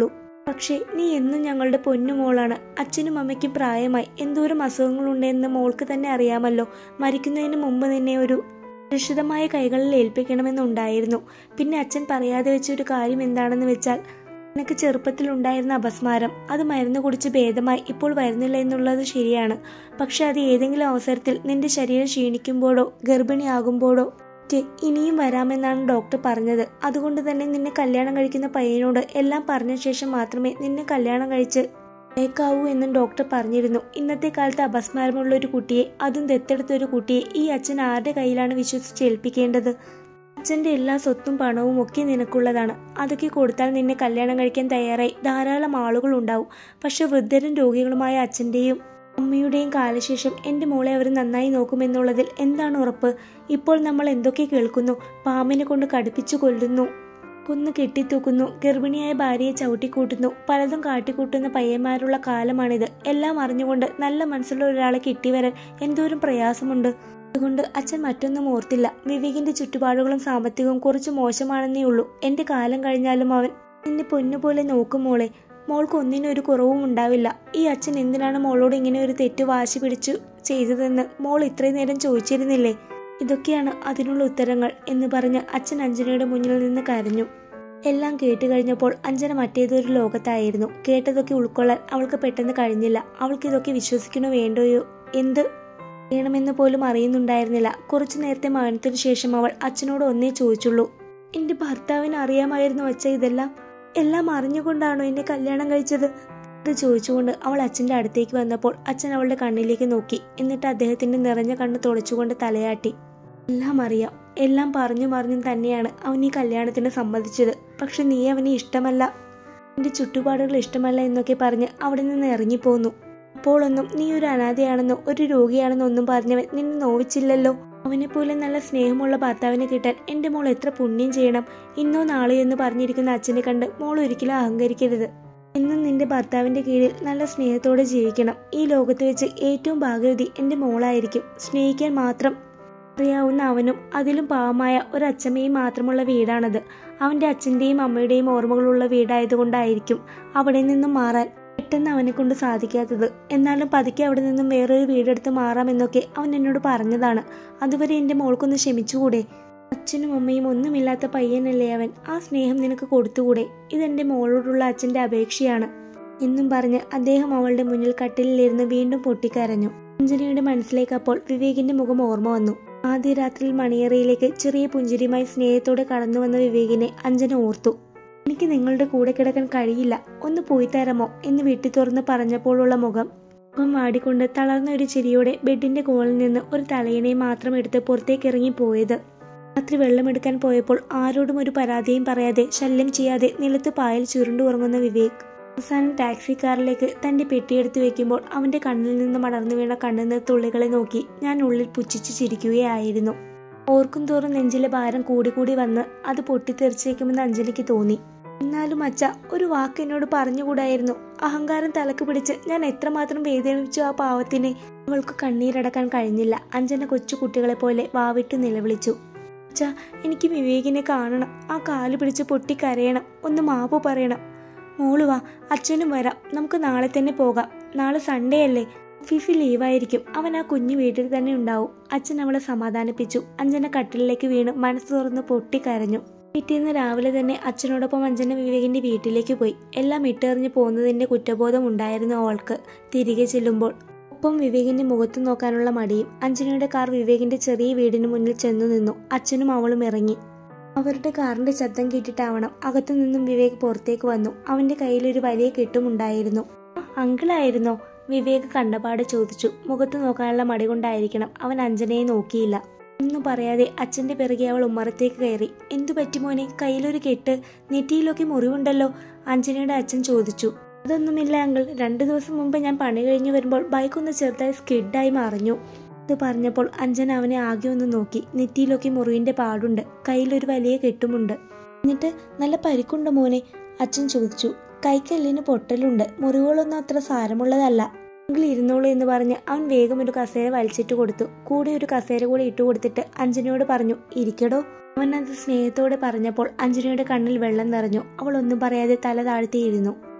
പക്ഷേ നീ എന്നും ഞങ്ങളുടെ പൊന്നുമോളാണ് അച്ഛനും അമ്മയ്ക്കും പ്രായമായി എന്തോരം അസുഖങ്ങളുണ്ടെന്ന് മോൾക്ക് തന്നെ അറിയാമല്ലോ മരിക്കുന്നതിന് മുമ്പ് നിന്നെ ഒരു സുരക്ഷിതമായ കൈകളിൽ ഏൽപ്പിക്കണമെന്നുണ്ടായിരുന്നു പിന്നെ അച്ഛൻ പറയാതെ വെച്ച ഒരു കാര്യം എന്താണെന്ന് വെച്ചാൽ നിനക്ക് ചെറുപ്പത്തിൽ ഉണ്ടായിരുന്ന അപസ്മാരം അത് മരുന്ന് കുടിച്ച് ഭേദമായി ഇപ്പോൾ വരുന്നില്ല എന്നുള്ളത് ശരിയാണ് പക്ഷെ അത് ഏതെങ്കിലും അവസരത്തിൽ നിന്റെ ശരീരം ക്ഷീണിക്കുമ്പോഴോ ഗർഭിണിയാകുമ്പോഴോ റ്റ് ഇനിയും വരാമെന്നാണ് ഡോക്ടർ പറഞ്ഞത് അതുകൊണ്ട് തന്നെ നിന്നെ കല്യാണം കഴിക്കുന്ന പയ്യനോട് എല്ലാം പറഞ്ഞ ശേഷം മാത്രമേ നിന്നെ കല്യാണം കഴിച്ച് അയക്കാവൂ എന്നും ഡോക്ടർ പറഞ്ഞിരുന്നു ഇന്നത്തെ കാലത്ത് അപസ്മാരമുള്ള ഒരു കുട്ടിയെ അതും ദത്തെടുത്ത ഒരു കുട്ടിയെ ഈ അച്ഛൻ ആരുടെ കയ്യിലാണ് വിശ്വസിച്ച് ഏൽപ്പിക്കേണ്ടത് അച്ഛന്റെ എല്ലാ സ്വത്തും പണവും ഒക്കെ നിനക്കുള്ളതാണ് അതൊക്കെ കൊടുത്താൽ നിന്നെ കല്യാണം കഴിക്കാൻ തയ്യാറായി ധാരാളം ആളുകൾ ഉണ്ടാവും പക്ഷെ വൃദ്ധരും രോഗികളുമായ അച്ഛന്റെയും അമ്മയുടെയും കാലശേഷം എന്റെ മോളെ അവർ നന്നായി നോക്കുമെന്നുള്ളതിൽ എന്താണ് ഉറപ്പ് ഇപ്പോൾ നമ്മൾ എന്തൊക്കെ കേൾക്കുന്നു പാമ്പിനെ കൊണ്ട് കടുപ്പിച്ചു കൊല്ലുന്നു കൊന്നു കെട്ടിത്തൂക്കുന്നു ഗർഭിണിയായ ഭാര്യയെ ചവിട്ടിക്കൂട്ടുന്നു പലതും കാട്ടിക്കൂട്ടുന്ന പയ്യന്മാരുള്ള കാലമാണിത് എല്ലാം അറിഞ്ഞുകൊണ്ട് നല്ല മനസ്സുള്ള ഒരാളെ കിട്ടിവരാൻ എന്തോരം പ്രയാസമുണ്ട് അതുകൊണ്ട് അച്ഛൻ മറ്റൊന്നും ഓർത്തില്ല വിവേകിന്റെ ചുറ്റുപാടുകളും സാമ്പത്തികവും കുറച്ച് മോശമാണെന്നേ ഉള്ളൂ എന്റെ കാലം കഴിഞ്ഞാലും അവൻ നിന്നെ പൊന്നുപോലെ നോക്കും മോളെ മോൾക്ക് ഒന്നിനും ഒരു കുറവും ഉണ്ടാവില്ല ഈ അച്ഛൻ എന്തിനാണ് മോളോട് ഇങ്ങനെ ഒരു തെറ്റ് വാശി പിടിച്ചു ചെയ്തതെന്ന് മോൾ ഇത്രയും നേരം ചോദിച്ചിരുന്നില്ലേ ഇതൊക്കെയാണ് അതിനുള്ള ഉത്തരങ്ങൾ എന്ന് പറഞ്ഞ് അച്ഛൻ അഞ്ജനയുടെ മുന്നിൽ നിന്ന് കരഞ്ഞു എല്ലാം കേട്ട് കഴിഞ്ഞപ്പോൾ അഞ്ജന മറ്റേതൊരു ലോകത്തായിരുന്നു കേട്ടതൊക്കെ ഉൾക്കൊള്ളാൻ അവൾക്ക് പെട്ടെന്ന് കഴിഞ്ഞില്ല അവൾക്ക് ഇതൊക്കെ വിശ്വസിക്കണോ വേണ്ടയോ എന്ത് ചെയ്യണമെന്ന് പോലും അറിയുന്നുണ്ടായിരുന്നില്ല കുറച്ചു നേരത്തെ മൗനത്തിനു ശേഷം അവൾ അച്ഛനോട് ഒന്നേ ചോദിച്ചുള്ളൂ എന്റെ ഭർത്താവിന് അറിയാമായിരുന്നു അച്ഛ ഇതെല്ലാം എല്ലാം അറിഞ്ഞുകൊണ്ടാണോ എന്നെ കല്യാണം കഴിച്ചത് ഇത് ചോദിച്ചുകൊണ്ട് അവൾ അച്ഛന്റെ അടുത്തേക്ക് വന്നപ്പോൾ അച്ഛൻ അവളുടെ കണ്ണിലേക്ക് നോക്കി എന്നിട്ട് അദ്ദേഹത്തിന്റെ നിറഞ്ഞ കണ്ണ് തുടച്ചുകൊണ്ട് തലയാട്ടി എല്ലാം അറിയാം എല്ലാം പറഞ്ഞു പറഞ്ഞും തന്നെയാണ് അവൻ ഈ കല്യാണത്തിന് സമ്മതിച്ചത് പക്ഷെ നീ അവനെ ഇഷ്ടമല്ല എന്റെ ചുറ്റുപാടുകൾ ഇഷ്ടമല്ല എന്നൊക്കെ പറഞ്ഞ് അവിടെ നിന്ന് ഇറങ്ങിപ്പോന്നു അപ്പോഴൊന്നും നീ ഒരു അനാഥയാണെന്നോ ഒരു രോഗിയാണെന്നോ ഒന്നും പറഞ്ഞവൻ നിന്നെ നോവിച്ചില്ലല്ലോ അവനെ പോലെ നല്ല സ്നേഹമുള്ള ഭർത്താവിനെ കിട്ടാൻ എന്റെ മോൾ എത്ര പുണ്യം ചെയ്യണം ഇന്നോ നാളെയോ എന്ന് പറഞ്ഞിരിക്കുന്ന അച്ഛനെ കണ്ട് മോൾ ഒരിക്കലും അഹങ്കരിക്കരുത് എന്നും നിന്റെ ഭർത്താവിന്റെ കീഴിൽ നല്ല സ്നേഹത്തോടെ ജീവിക്കണം ഈ ലോകത്ത് വെച്ച് ഏറ്റവും ഭാഗ്യവതി എന്റെ മോളായിരിക്കും സ്നേഹിക്കാൻ മാത്രം അറിയാവുന്ന അവനും അതിലും പാവമായ ഒരു അച്ഛമ്മയും മാത്രമുള്ള വീടാണത് അവന്റെ അച്ഛന്റെയും അമ്മയുടെയും ഓർമ്മകളുള്ള വീടായതുകൊണ്ടായിരിക്കും അവിടെ നിന്നും മാറാൻ പെട്ടെന്ന് അവനെ കൊണ്ട് സാധിക്കാത്തത് എന്നാലും പതുക്കെ അവിടെ നിന്നും വേറൊരു വീടെടുത്ത് മാറാമെന്നൊക്കെ അവൻ എന്നോട് പറഞ്ഞതാണ് അതുവരെ എന്റെ മോൾക്കൊന്ന് ക്ഷമിച്ചുകൂടെ അച്ഛനും അമ്മയും ഒന്നുമില്ലാത്ത പയ്യനല്ലേ അവൻ ആ സ്നേഹം നിനക്ക് കൊടുത്തുകൂടെ ഇതെന്റെ മോളോടുള്ള അച്ഛന്റെ അപേക്ഷയാണ് എന്നും പറഞ്ഞ് അദ്ദേഹം അവളുടെ മുന്നിൽ കട്ടിലിരുന്ന് വീണ്ടും പൊട്ടിക്കരഞ്ഞു അഞ്ജനയുടെ മനസ്സിലേക്ക് അപ്പോൾ വിവേകിന്റെ മുഖം ഓർമ്മ വന്നു ആദ്യ രാത്രിയിൽ മണിയറയിലേക്ക് ചെറിയ പുഞ്ചിരിയുമായി സ്നേഹത്തോടെ കടന്നു വന്ന വിവേകിനെ അഞ്ജന ഓർത്തു എനിക്ക് നിങ്ങളുടെ കൂടെ കിടക്കാൻ കഴിയില്ല ഒന്ന് പോയി തരാമോ എന്ന് വെട്ടി തുറന്ന് പറഞ്ഞപ്പോഴുള്ള മുഖം മുഖം വാടിക്കൊണ്ട് തളർന്ന ഒരു ചിരിയോടെ ബെഡിന്റെ കോളിൽ നിന്ന് ഒരു തലയിണയും മാത്രം എടുത്ത് പുറത്തേക്ക് ഇറങ്ങി പോയത് രാത്രി വെള്ളമെടുക്കാൻ പോയപ്പോൾ ആരോടും ഒരു പരാതിയും പറയാതെ ശല്യം ചെയ്യാതെ നിലത്ത് പായൽ ചുരുണ്ടു ഉറങ്ങുന്ന വിവേക് അവസാനം ടാക്സി കാറിലേക്ക് തന്റെ പെട്ടിയെടുത്ത് വെക്കുമ്പോൾ അവന്റെ കണ്ണിൽ നിന്ന് മടർന്നു വീണ കണ്ണുനീർ തുള്ളികളെ നോക്കി ഞാൻ ഉള്ളിൽ പുച്ഛിച്ച് ചിരിക്കുകയായിരുന്നു ഓർക്കും തോറും നെഞ്ചിലെ ഭാരം കൂടിക്കൂടി വന്ന് അത് പൊട്ടിത്തെറിച്ചേക്കുമെന്ന് അഞ്ജലിക്ക് തോന്നി എന്നാലും അച്ഛ ഒരു വാക്ക് എന്നോട് പറഞ്ഞുകൂടായിരുന്നു അഹങ്കാരം തലക്ക് പിടിച്ച് ഞാൻ എത്രമാത്രം വേദനിപ്പിച്ചു ആ പാവത്തിനെ അവൾക്ക് കണ്ണീരടക്കാൻ കഴിഞ്ഞില്ല അഞ്ജന കൊച്ചു കുട്ടികളെ പോലെ വാവിട്ട് നിലവിളിച്ചു അച്ഛ എനിക്ക് വിവേകിനെ കാണണം ആ കാല് പിടിച്ച് പൊട്ടിക്കരയണം ഒന്ന് മാപ്പ് പറയണം മോള് വാ അച്ഛനും വരാം നമുക്ക് നാളെ തന്നെ പോകാം നാളെ സൺഡേ അല്ലേ ഓഫീസിൽ ലീവായിരിക്കും അവൻ ആ കുഞ്ഞു വീട്ടിൽ തന്നെ ഉണ്ടാവും അച്ഛൻ അവളെ സമാധാനിപ്പിച്ചു അഞ്ജന കട്ടിലേക്ക് വീണ് മനസ്സ് തുറന്ന് പൊട്ടിക്കരഞ്ഞു പിറ്റേന്ന് രാവിലെ തന്നെ അച്ഛനോടൊപ്പം അഞ്ജന വിവേകിന്റെ വീട്ടിലേക്ക് പോയി എല്ലാം ഇട്ടെറിഞ്ഞു പോകുന്നതിന്റെ കുറ്റബോധം ഉണ്ടായിരുന്നു അവൾക്ക് തിരികെ ചെല്ലുമ്പോൾ ഒപ്പം വിവേകിന്റെ മുഖത്ത് നോക്കാനുള്ള മടിയും അഞ്ജനയുടെ കാർ വിവേകിന്റെ ചെറിയ വീടിന് മുന്നിൽ ചെന്നു നിന്നു അച്ഛനും അവളും ഇറങ്ങി അവരുടെ കാറിന്റെ ശബ്ദം കേട്ടിട്ടാവണം അകത്തു നിന്നും വിവേക് പുറത്തേക്ക് വന്നു അവന്റെ കയ്യിൽ ഒരു വലിയ കെട്ടുമുണ്ടായിരുന്നു അങ്കിളായിരുന്നോ വിവേക് കണ്ടപാട് ചോദിച്ചു മുഖത്ത് നോക്കാനുള്ള മടി കൊണ്ടായിരിക്കണം അവൻ അഞ്ജനയെ നോക്കിയില്ല ഒന്നും പറയാതെ അച്ഛന്റെ പിറകെ അവൾ ഉമ്മറത്തേക്ക് കയറി എന്തു പറ്റി മോനെ കയ്യിലൊരു കെട്ട് നെറ്റിയിലൊക്കെ മുറിവുണ്ടല്ലോ അഞ്ജനയുടെ അച്ഛൻ ചോദിച്ചു അതൊന്നുമില്ല അങ്കിൾ രണ്ടു ദിവസം മുമ്പ് ഞാൻ പണി കഴിഞ്ഞു വരുമ്പോൾ ബൈക്ക് ഒന്ന് ചെറുതായി സ്കിഡായി മറിഞ്ഞു ഇത് പറഞ്ഞപ്പോൾ അഞ്ജന അവനെ ആകെ ഒന്ന് നോക്കി നെറ്റിയിലൊക്കെ മുറിവിന്റെ പാടുണ്ട് കയ്യിലൊരു വലിയ കെട്ടുമുണ്ട് എന്നിട്ട് നല്ല പരിക്കുണ്ടോ മോനെ അച്ഛൻ ചോദിച്ചു കൈക്കെല്ലിന് പൊട്ടലുണ്ട് മുറിവുകളൊന്നും അത്ര സാരമുള്ളതല്ല അങ്കിൾ ഇരുന്നോളൂ എന്ന് പറഞ്ഞ് അവൻ വേഗം ഒരു കസേര വലിച്ചിട്ട് കൊടുത്തു കൂടെ ഒരു കസേര കൂടി ഇട്ടു കൊടുത്തിട്ട് അഞ്ജനയോട് പറഞ്ഞു ഇരിക്കടോ അവൻ അത് സ്നേഹത്തോടെ പറഞ്ഞപ്പോൾ അഞ്ജനയുടെ കണ്ണിൽ വെള്ളം നിറഞ്ഞു അവൾ ഒന്നും പറയാതെ തല താഴ്ത്തിയിരുന്നു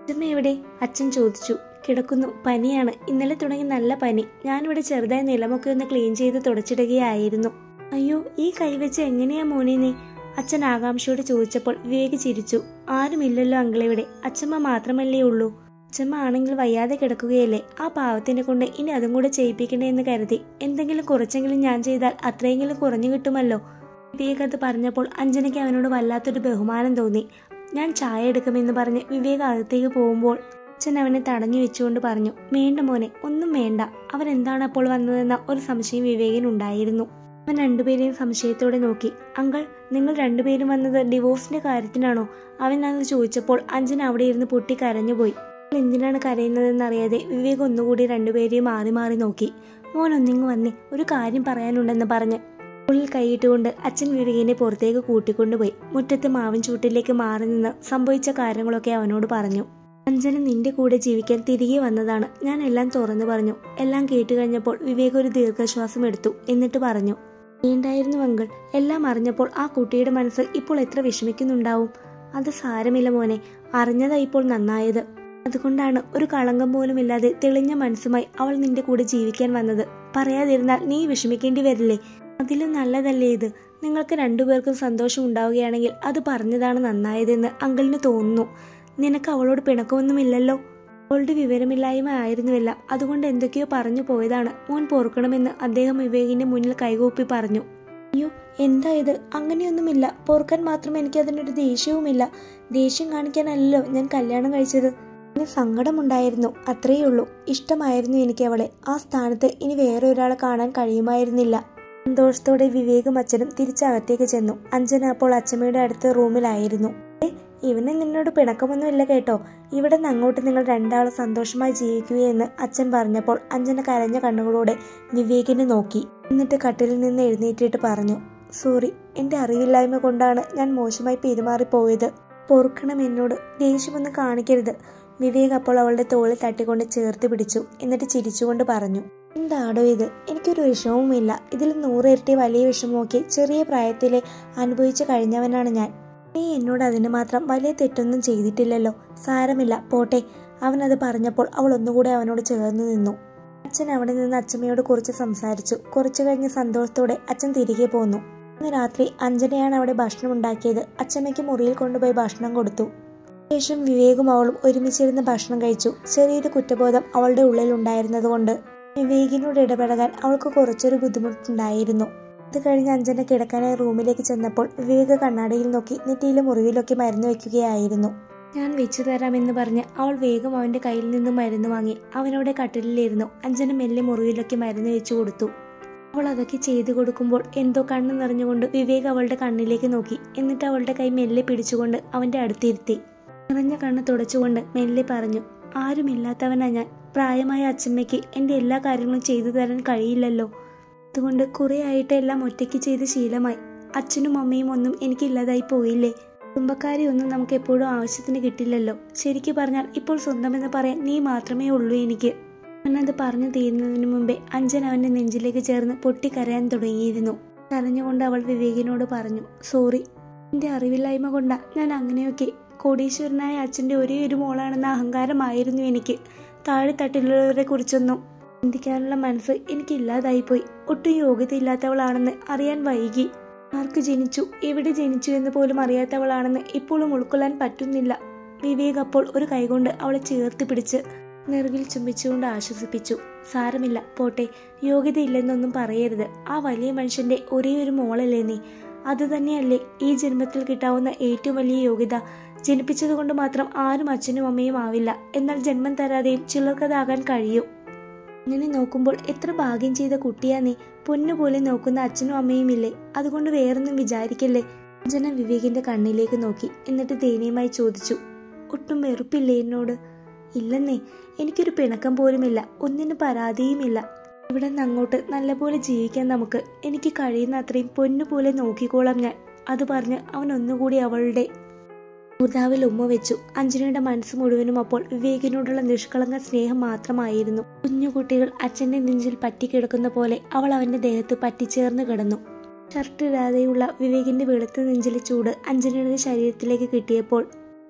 അച്ഛമ്മ എവിടെ അച്ഛൻ ചോദിച്ചു കിടക്കുന്നു പനിയാണ് ഇന്നലെ തുടങ്ങി നല്ല പനി ഞാനിവിടെ ചെറുതായി നിലമൊക്കെ ഒന്ന് ക്ലീൻ ചെയ്ത് തുടച്ചിടുകയായിരുന്നു അയ്യോ ഈ കൈവച്ച് എങ്ങനെയാ മോനെ നീ അച്ഛൻ ആകാംക്ഷയോട് ചോദിച്ചപ്പോൾ വിവേക് ചിരിച്ചു ആരുമില്ലല്ലോ അങ്കിളിവിടെ അച്ഛമ്മ മാത്രമല്ലേ ഉള്ളൂ അച്ഛമ്മ ആണെങ്കിൽ വയ്യാതെ കിടക്കുകയല്ലേ ആ പാവത്തിനെ കൊണ്ട് ഇനി അതും കൂടെ ചെയ്യിപ്പിക്കണേ എന്ന് കരുതി എന്തെങ്കിലും കുറച്ചെങ്കിലും ഞാൻ ചെയ്താൽ അത്രയെങ്കിലും കുറഞ്ഞു കിട്ടുമല്ലോ വിവേക് അത് പറഞ്ഞപ്പോൾ അഞ്ജനയ്ക്ക് അവനോട് വല്ലാത്തൊരു ബഹുമാനം തോന്നി ഞാൻ ചായ എടുക്കുമെന്ന് പറഞ്ഞ് വിവേക് അകത്തേക്ക് പോകുമ്പോൾ അച്ഛൻ അവനെ തടഞ്ഞു വെച്ചുകൊണ്ട് പറഞ്ഞു വേണ്ട മോനെ ഒന്നും വേണ്ട അവൻ എന്താണ് അപ്പോൾ വന്നതെന്ന ഒരു സംശയം വിവേകിനുണ്ടായിരുന്നു അവൻ രണ്ടുപേരെയും സംശയത്തോടെ നോക്കി അങ്കൾ നിങ്ങൾ രണ്ടുപേരും വന്നത് ഡിവോഴ്സിന്റെ കാര്യത്തിനാണോ അവൻ അത് ചോദിച്ചപ്പോൾ അഞ്ജന അവിടെ ഇരുന്ന് പൊട്ടി കരഞ്ഞുപോയി അവൾ എന്തിനാണ് കരയുന്നതെന്നറിയാതെ വിവേക് ഒന്നുകൂടി രണ്ടുപേരെയും മാറി മാറി നോക്കി മോൻ ഒന്നിങ്ങ് വന്നേ ഒരു കാര്യം പറയാനുണ്ടെന്ന് പറഞ്ഞ് ഉള്ളിൽ കൈയിട്ടുകൊണ്ട് അച്ഛൻ വിവേകിനെ പുറത്തേക്ക് കൂട്ടിക്കൊണ്ടുപോയി മുറ്റത്ത് മാവിൻ ചൂട്ടിലേക്ക് മാറി നിന്ന് സംഭവിച്ച കാര്യങ്ങളൊക്കെ അവനോട് പറഞ്ഞു അഞ്ജന നിന്റെ കൂടെ ജീവിക്കാൻ തിരികെ വന്നതാണ് ഞാൻ എല്ലാം തുറന്നു പറഞ്ഞു എല്ലാം കേട്ടു കഴിഞ്ഞപ്പോൾ വിവേക് ഒരു ദീർഘശ്വാസം എടുത്തു എന്നിട്ട് പറഞ്ഞു വേണ്ടായിരുന്നു അങ്കിൾ എല്ലാം അറിഞ്ഞപ്പോൾ ആ കുട്ടിയുടെ മനസ്സ് ഇപ്പോൾ എത്ര വിഷമിക്കുന്നുണ്ടാവും അത് സാരമില്ല മോനെ അറിഞ്ഞതാ ഇപ്പോൾ നന്നായത് അതുകൊണ്ടാണ് ഒരു കളങ്കം പോലും ഇല്ലാതെ തെളിഞ്ഞ മനസ്സുമായി അവൾ നിന്റെ കൂടെ ജീവിക്കാൻ വന്നത് പറയാതിരുന്നാൽ നീ വിഷമിക്കേണ്ടി വരില്ലേ അതിലും നല്ലതല്ലേ ഇത് നിങ്ങൾക്ക് രണ്ടുപേർക്കും സന്തോഷം ഉണ്ടാവുകയാണെങ്കിൽ അത് പറഞ്ഞതാണ് നന്നായതെന്ന് അങ്കിളിന് തോന്നുന്നു നിനക്ക് അവളോട് പിണക്കമൊന്നുമില്ലല്ലോ അവളുടെ വിവരമില്ലായ്മ ആയിരുന്നുവല്ല അതുകൊണ്ട് എന്തൊക്കെയോ പറഞ്ഞു പോയതാണ് മോൻ പൊറുക്കണമെന്ന് അദ്ദേഹം വിവേകിന്റെ മുന്നിൽ കൈകൂപ്പി പറഞ്ഞു അയ്യോ എന്താ ഇത് അങ്ങനെയൊന്നുമില്ല പൊറുക്കാൻ മാത്രം എനിക്ക് അതിനൊരു ദേഷ്യവുമില്ല ദേഷ്യം കാണിക്കാനല്ലോ ഞാൻ കല്യാണം കഴിച്ചത് എനിക്ക് സങ്കടമുണ്ടായിരുന്നു അത്രയേ ഉള്ളൂ ഇഷ്ടമായിരുന്നു എനിക്ക് അവളെ ആ സ്ഥാനത്ത് ഇനി വേറെ ഒരാളെ കാണാൻ കഴിയുമായിരുന്നില്ല സന്തോഷത്തോടെ വിവേകും അച്ഛനും തിരിച്ചകത്തേക്ക് ചെന്നു അഞ്ജന അപ്പോൾ അച്ഛമ്മയുടെ അടുത്ത റൂമിലായിരുന്നു "ഏ, ഇവന് നിന്നോട് പിണക്കമൊന്നുമില്ല കേട്ടോ ഇവിടെ നിന്ന് അങ്ങോട്ട് നിങ്ങൾ രണ്ടാളും സന്തോഷമായി ജീവിക്കുകയെന്ന് അച്ഛൻ പറഞ്ഞപ്പോൾ അഞ്ജന കരഞ്ഞ കണ്ണുകളോടെ വിവേകിനെ നോക്കി എന്നിട്ട് കട്ടിലിൽ നിന്ന് എഴുന്നേറ്റിട്ട് പറഞ്ഞു സോറി എന്റെ അറിവില്ലായ്മ കൊണ്ടാണ് ഞാൻ മോശമായി പെരുമാറിപ്പോയത് പൊറുക്കണം എന്നോട് ദേഷ്യമൊന്നും കാണിക്കരുത് വിവേക് അപ്പോൾ അവളുടെ തോളിൽ തട്ടിക്കൊണ്ട് ചേർത്ത് പിടിച്ചു എന്നിട്ട് ചിരിച്ചുകൊണ്ട് പറഞ്ഞു എന്താടോ ഇത് എനിക്കൊരു വിഷമവുമില്ല ഇതിൽ നൂറിരട്ടി വലിയ വിഷമമൊക്കെ ചെറിയ പ്രായത്തിലെ അനുഭവിച്ചു കഴിഞ്ഞവനാണ് ഞാൻ നീ എന്നോട് അതിന് മാത്രം വലിയ തെറ്റൊന്നും ചെയ്തിട്ടില്ലല്ലോ സാരമില്ല പോട്ടെ അവൻ അത് പറഞ്ഞപ്പോൾ അവൾ ഒന്നുകൂടെ അവനോട് ചേർന്ന് നിന്നു അച്ഛൻ അവിടെ നിന്ന് അച്ഛമ്മയോട് കുറച്ച് സംസാരിച്ചു കുറച്ചു കഴിഞ്ഞ് സന്തോഷത്തോടെ അച്ഛൻ തിരികെ പോന്നു ഇന്ന് രാത്രി അഞ്ജനയാണ് അവിടെ ഭക്ഷണം ഉണ്ടാക്കിയത് അച്ഛമ്മയ്ക്ക് മുറിയിൽ കൊണ്ടുപോയി ഭക്ഷണം കൊടുത്തു ശേഷം വിവേകും അവളും ഒരുമിച്ചിരുന്ന് ഭക്ഷണം കഴിച്ചു ചെറിയൊരു കുറ്റബോധം അവളുടെ ഉള്ളിൽ ഉണ്ടായിരുന്നതുകൊണ്ട് വിവേകിനോട് ഇടപെടാൻ അവൾക്ക് കുറച്ചൊരു ബുദ്ധിമുട്ടുണ്ടായിരുന്നു അത് കഴിഞ്ഞ് അഞ്ജന കിടക്കാനായി റൂമിലേക്ക് ചെന്നപ്പോൾ വിവേക് കണ്ണാടിയിൽ നോക്കി നെറ്റിയിലെ മുറിവിലൊക്കെ മരുന്ന് വെക്കുകയായിരുന്നു ഞാൻ വെച്ചു തരാമെന്ന് പറഞ്ഞ് അവൾ വേഗം അവന്റെ കയ്യിൽ നിന്ന് മരുന്ന് വാങ്ങി അവനോടെ കട്ടിലിലിരുന്നു അഞ്ജന മെല്ലെ മുറിവിലൊക്കെ മരുന്ന് വെച്ചു കൊടുത്തു അവൾ അതൊക്കെ ചെയ്തു കൊടുക്കുമ്പോൾ എന്തോ കണ്ണു നിറഞ്ഞുകൊണ്ട് വിവേക് അവളുടെ കണ്ണിലേക്ക് നോക്കി എന്നിട്ട് അവളുടെ കൈ മെല്ലെ പിടിച്ചുകൊണ്ട് അവന്റെ അടുത്തിരുത്തി നിറഞ്ഞ കണ്ണ് തുടച്ചുകൊണ്ട് മെല്ലെ പറഞ്ഞു ആരുമില്ലാത്തവനാ ഞാൻ പ്രായമായ അച്ഛമ്മയ്ക്ക് എൻ്റെ എല്ലാ കാര്യങ്ങളും ചെയ്തു തരാൻ കഴിയില്ലല്ലോ അതുകൊണ്ട് കുറേ ആയിട്ട് എല്ലാം ഒറ്റയ്ക്ക് ചെയ്ത് ശീലമായി അച്ഛനും അമ്മയും ഒന്നും എനിക്കില്ലാതായി പോയില്ലേ കുടുംബക്കാരെ ഒന്നും നമുക്ക് എപ്പോഴും ആവശ്യത്തിന് കിട്ടില്ലല്ലോ ശരിക്കു പറഞ്ഞാൽ ഇപ്പോൾ സ്വന്തമെന്ന് പറയാൻ നീ മാത്രമേ ഉള്ളൂ എനിക്ക് അവനത് പറഞ്ഞു തീരുന്നതിന് മുമ്പേ അഞ്ജൻ അവന്റെ നെഞ്ചിലേക്ക് ചേർന്ന് പൊട്ടിക്കരയാൻ തുടങ്ങിയിരുന്നു കരഞ്ഞുകൊണ്ട് അവൾ വിവേകിനോട് പറഞ്ഞു സോറി എന്റെ അറിവില്ലായ്മ കൊണ്ടാ ഞാൻ അങ്ങനെയൊക്കെ കോടീശ്വരനായ അച്ഛന്റെ ഒരേ ഒരു മോളാണെന്ന അഹങ്കാരമായിരുന്നു എനിക്ക് താഴെ തട്ടിലുള്ളവരെ കുറിച്ചൊന്നും ചിന്തിക്കാനുള്ള മനസ്സ് എനിക്കില്ലാതായിപ്പോയി ഒട്ടും യോഗ്യതയില്ലാത്തവളാണെന്ന് അറിയാൻ വൈകി ആർക്ക് ജനിച്ചു എവിടെ ജനിച്ചു എന്ന് പോലും അറിയാത്തവളാണെന്ന് ഇപ്പോഴും ഉൾക്കൊള്ളാൻ പറ്റുന്നില്ല വിവേക് അപ്പോൾ ഒരു കൈകൊണ്ട് അവളെ ചേർത്ത് പിടിച്ച് നെറുകിൽ ചുംബിച്ചുകൊണ്ട് ആശ്വസിപ്പിച്ചു സാരമില്ല പോട്ടെ യോഗ്യതയില്ലെന്നൊന്നും പറയരുത് ആ വലിയ മനുഷ്യന്റെ ഒരേ ഒരു മോളല്ലേ നീ അതുതന്നെയല്ലേ ഈ ജന്മത്തിൽ കിട്ടാവുന്ന ഏറ്റവും വലിയ യോഗ്യത ജനിപ്പിച്ചതുകൊണ്ട് മാത്രം ആരും അച്ഛനും അമ്മയും ആവില്ല എന്നാൽ ജന്മം തരാതെയും ചിലർക്കതാകാൻ കഴിയും അങ്ങനെ നോക്കുമ്പോൾ എത്ര ഭാഗ്യം ചെയ്ത കുട്ടിയാ നീ പൊന്നുപോലെ നോക്കുന്ന അച്ഛനും അമ്മയും ഇല്ലേ അതുകൊണ്ട് വേറൊന്നും വിചാരിക്കല്ലേ അഞ്ജന വിവേകിന്റെ കണ്ണിലേക്ക് നോക്കി എന്നിട്ട് ദയനീയമായി ചോദിച്ചു ഒട്ടും വെറുപ്പില്ലേ എന്നോട് ഇല്ലെന്നേ എനിക്കൊരു പിണക്കം പോലുമില്ല ഒന്നിനും പരാതിയുമില്ല ഇവിടെ നിന്ന് അങ്ങോട്ട് നല്ലപോലെ ജീവിക്കാൻ നമുക്ക് എനിക്ക് കഴിയുന്ന അത്രയും പൊന്നുപോലെ നോക്കിക്കോളാം ഞാൻ അത് പറഞ്ഞ് അവൻ ഒന്നുകൂടി അവളുടെ മുതാവിൽ ഉമ്മ വെച്ചു അഞ്ജനയുടെ മനസ്സ് മുഴുവനും അപ്പോൾ വിവേകിനോടുള്ള നിഷ്കളങ്ക സ്നേഹം മാത്രമായിരുന്നു കുഞ്ഞുകുട്ടികൾ അച്ഛന്റെ നെഞ്ചിൽ പറ്റിക്കിടക്കുന്ന പോലെ അവൾ അവന്റെ ദേഹത്ത് പറ്റിച്ചേർന്ന് കിടന്നു ഷർട്ടിടാതെയുള്ള വിവേകിന്റെ വെളുത്ത നെഞ്ചിലെ ചൂട് അഞ്ജനയുടെ ശരീരത്തിലേക്ക് കിട്ടിയപ്പോൾ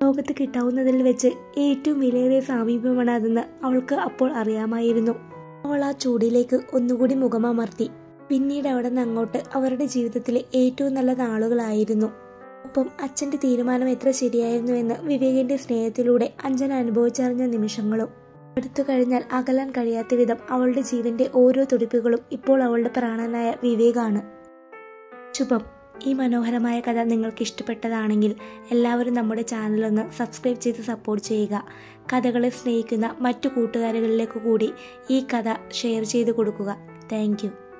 ലോകത്ത് കിട്ടാവുന്നതിൽ വെച്ച് ഏറ്റവും വിലയേറിയ സാമീപ്യമാണ് അതെന്ന് അവൾക്ക് അപ്പോൾ അറിയാമായിരുന്നു അവൾ ആ ചൂടിലേക്ക് ഒന്നുകൂടി മുഖമമർത്തി പിന്നീട് അവിടെ നിന്ന് അങ്ങോട്ട് അവരുടെ ജീവിതത്തിലെ ഏറ്റവും നല്ല നാളുകളായിരുന്നു ഒപ്പം അച്ഛന്റെ തീരുമാനം എത്ര ശരിയായിരുന്നു എന്ന് വിവേകിന്റെ സ്നേഹത്തിലൂടെ അഞ്ജന അനുഭവിച്ചറിഞ്ഞ നിമിഷങ്ങളും അടുത്തു കഴിഞ്ഞാൽ അകലാൻ കഴിയാത്ത വിധം അവളുടെ ജീവന്റെ ഓരോ തുടിപ്പുകളും ഇപ്പോൾ അവളുടെ പ്രാണനായ വിവേകാണ് ശുഭം ഈ മനോഹരമായ കഥ നിങ്ങൾക്ക് ഇഷ്ടപ്പെട്ടതാണെങ്കിൽ എല്ലാവരും നമ്മുടെ ചാനലൊന്ന് സബ്സ്ക്രൈബ് ചെയ്ത് സപ്പോർട്ട് ചെയ്യുക കഥകളെ സ്നേഹിക്കുന്ന മറ്റു കൂട്ടുകാരുകളിലേക്ക് കൂടി ഈ കഥ ഷെയർ ചെയ്ത് കൊടുക്കുക താങ്ക്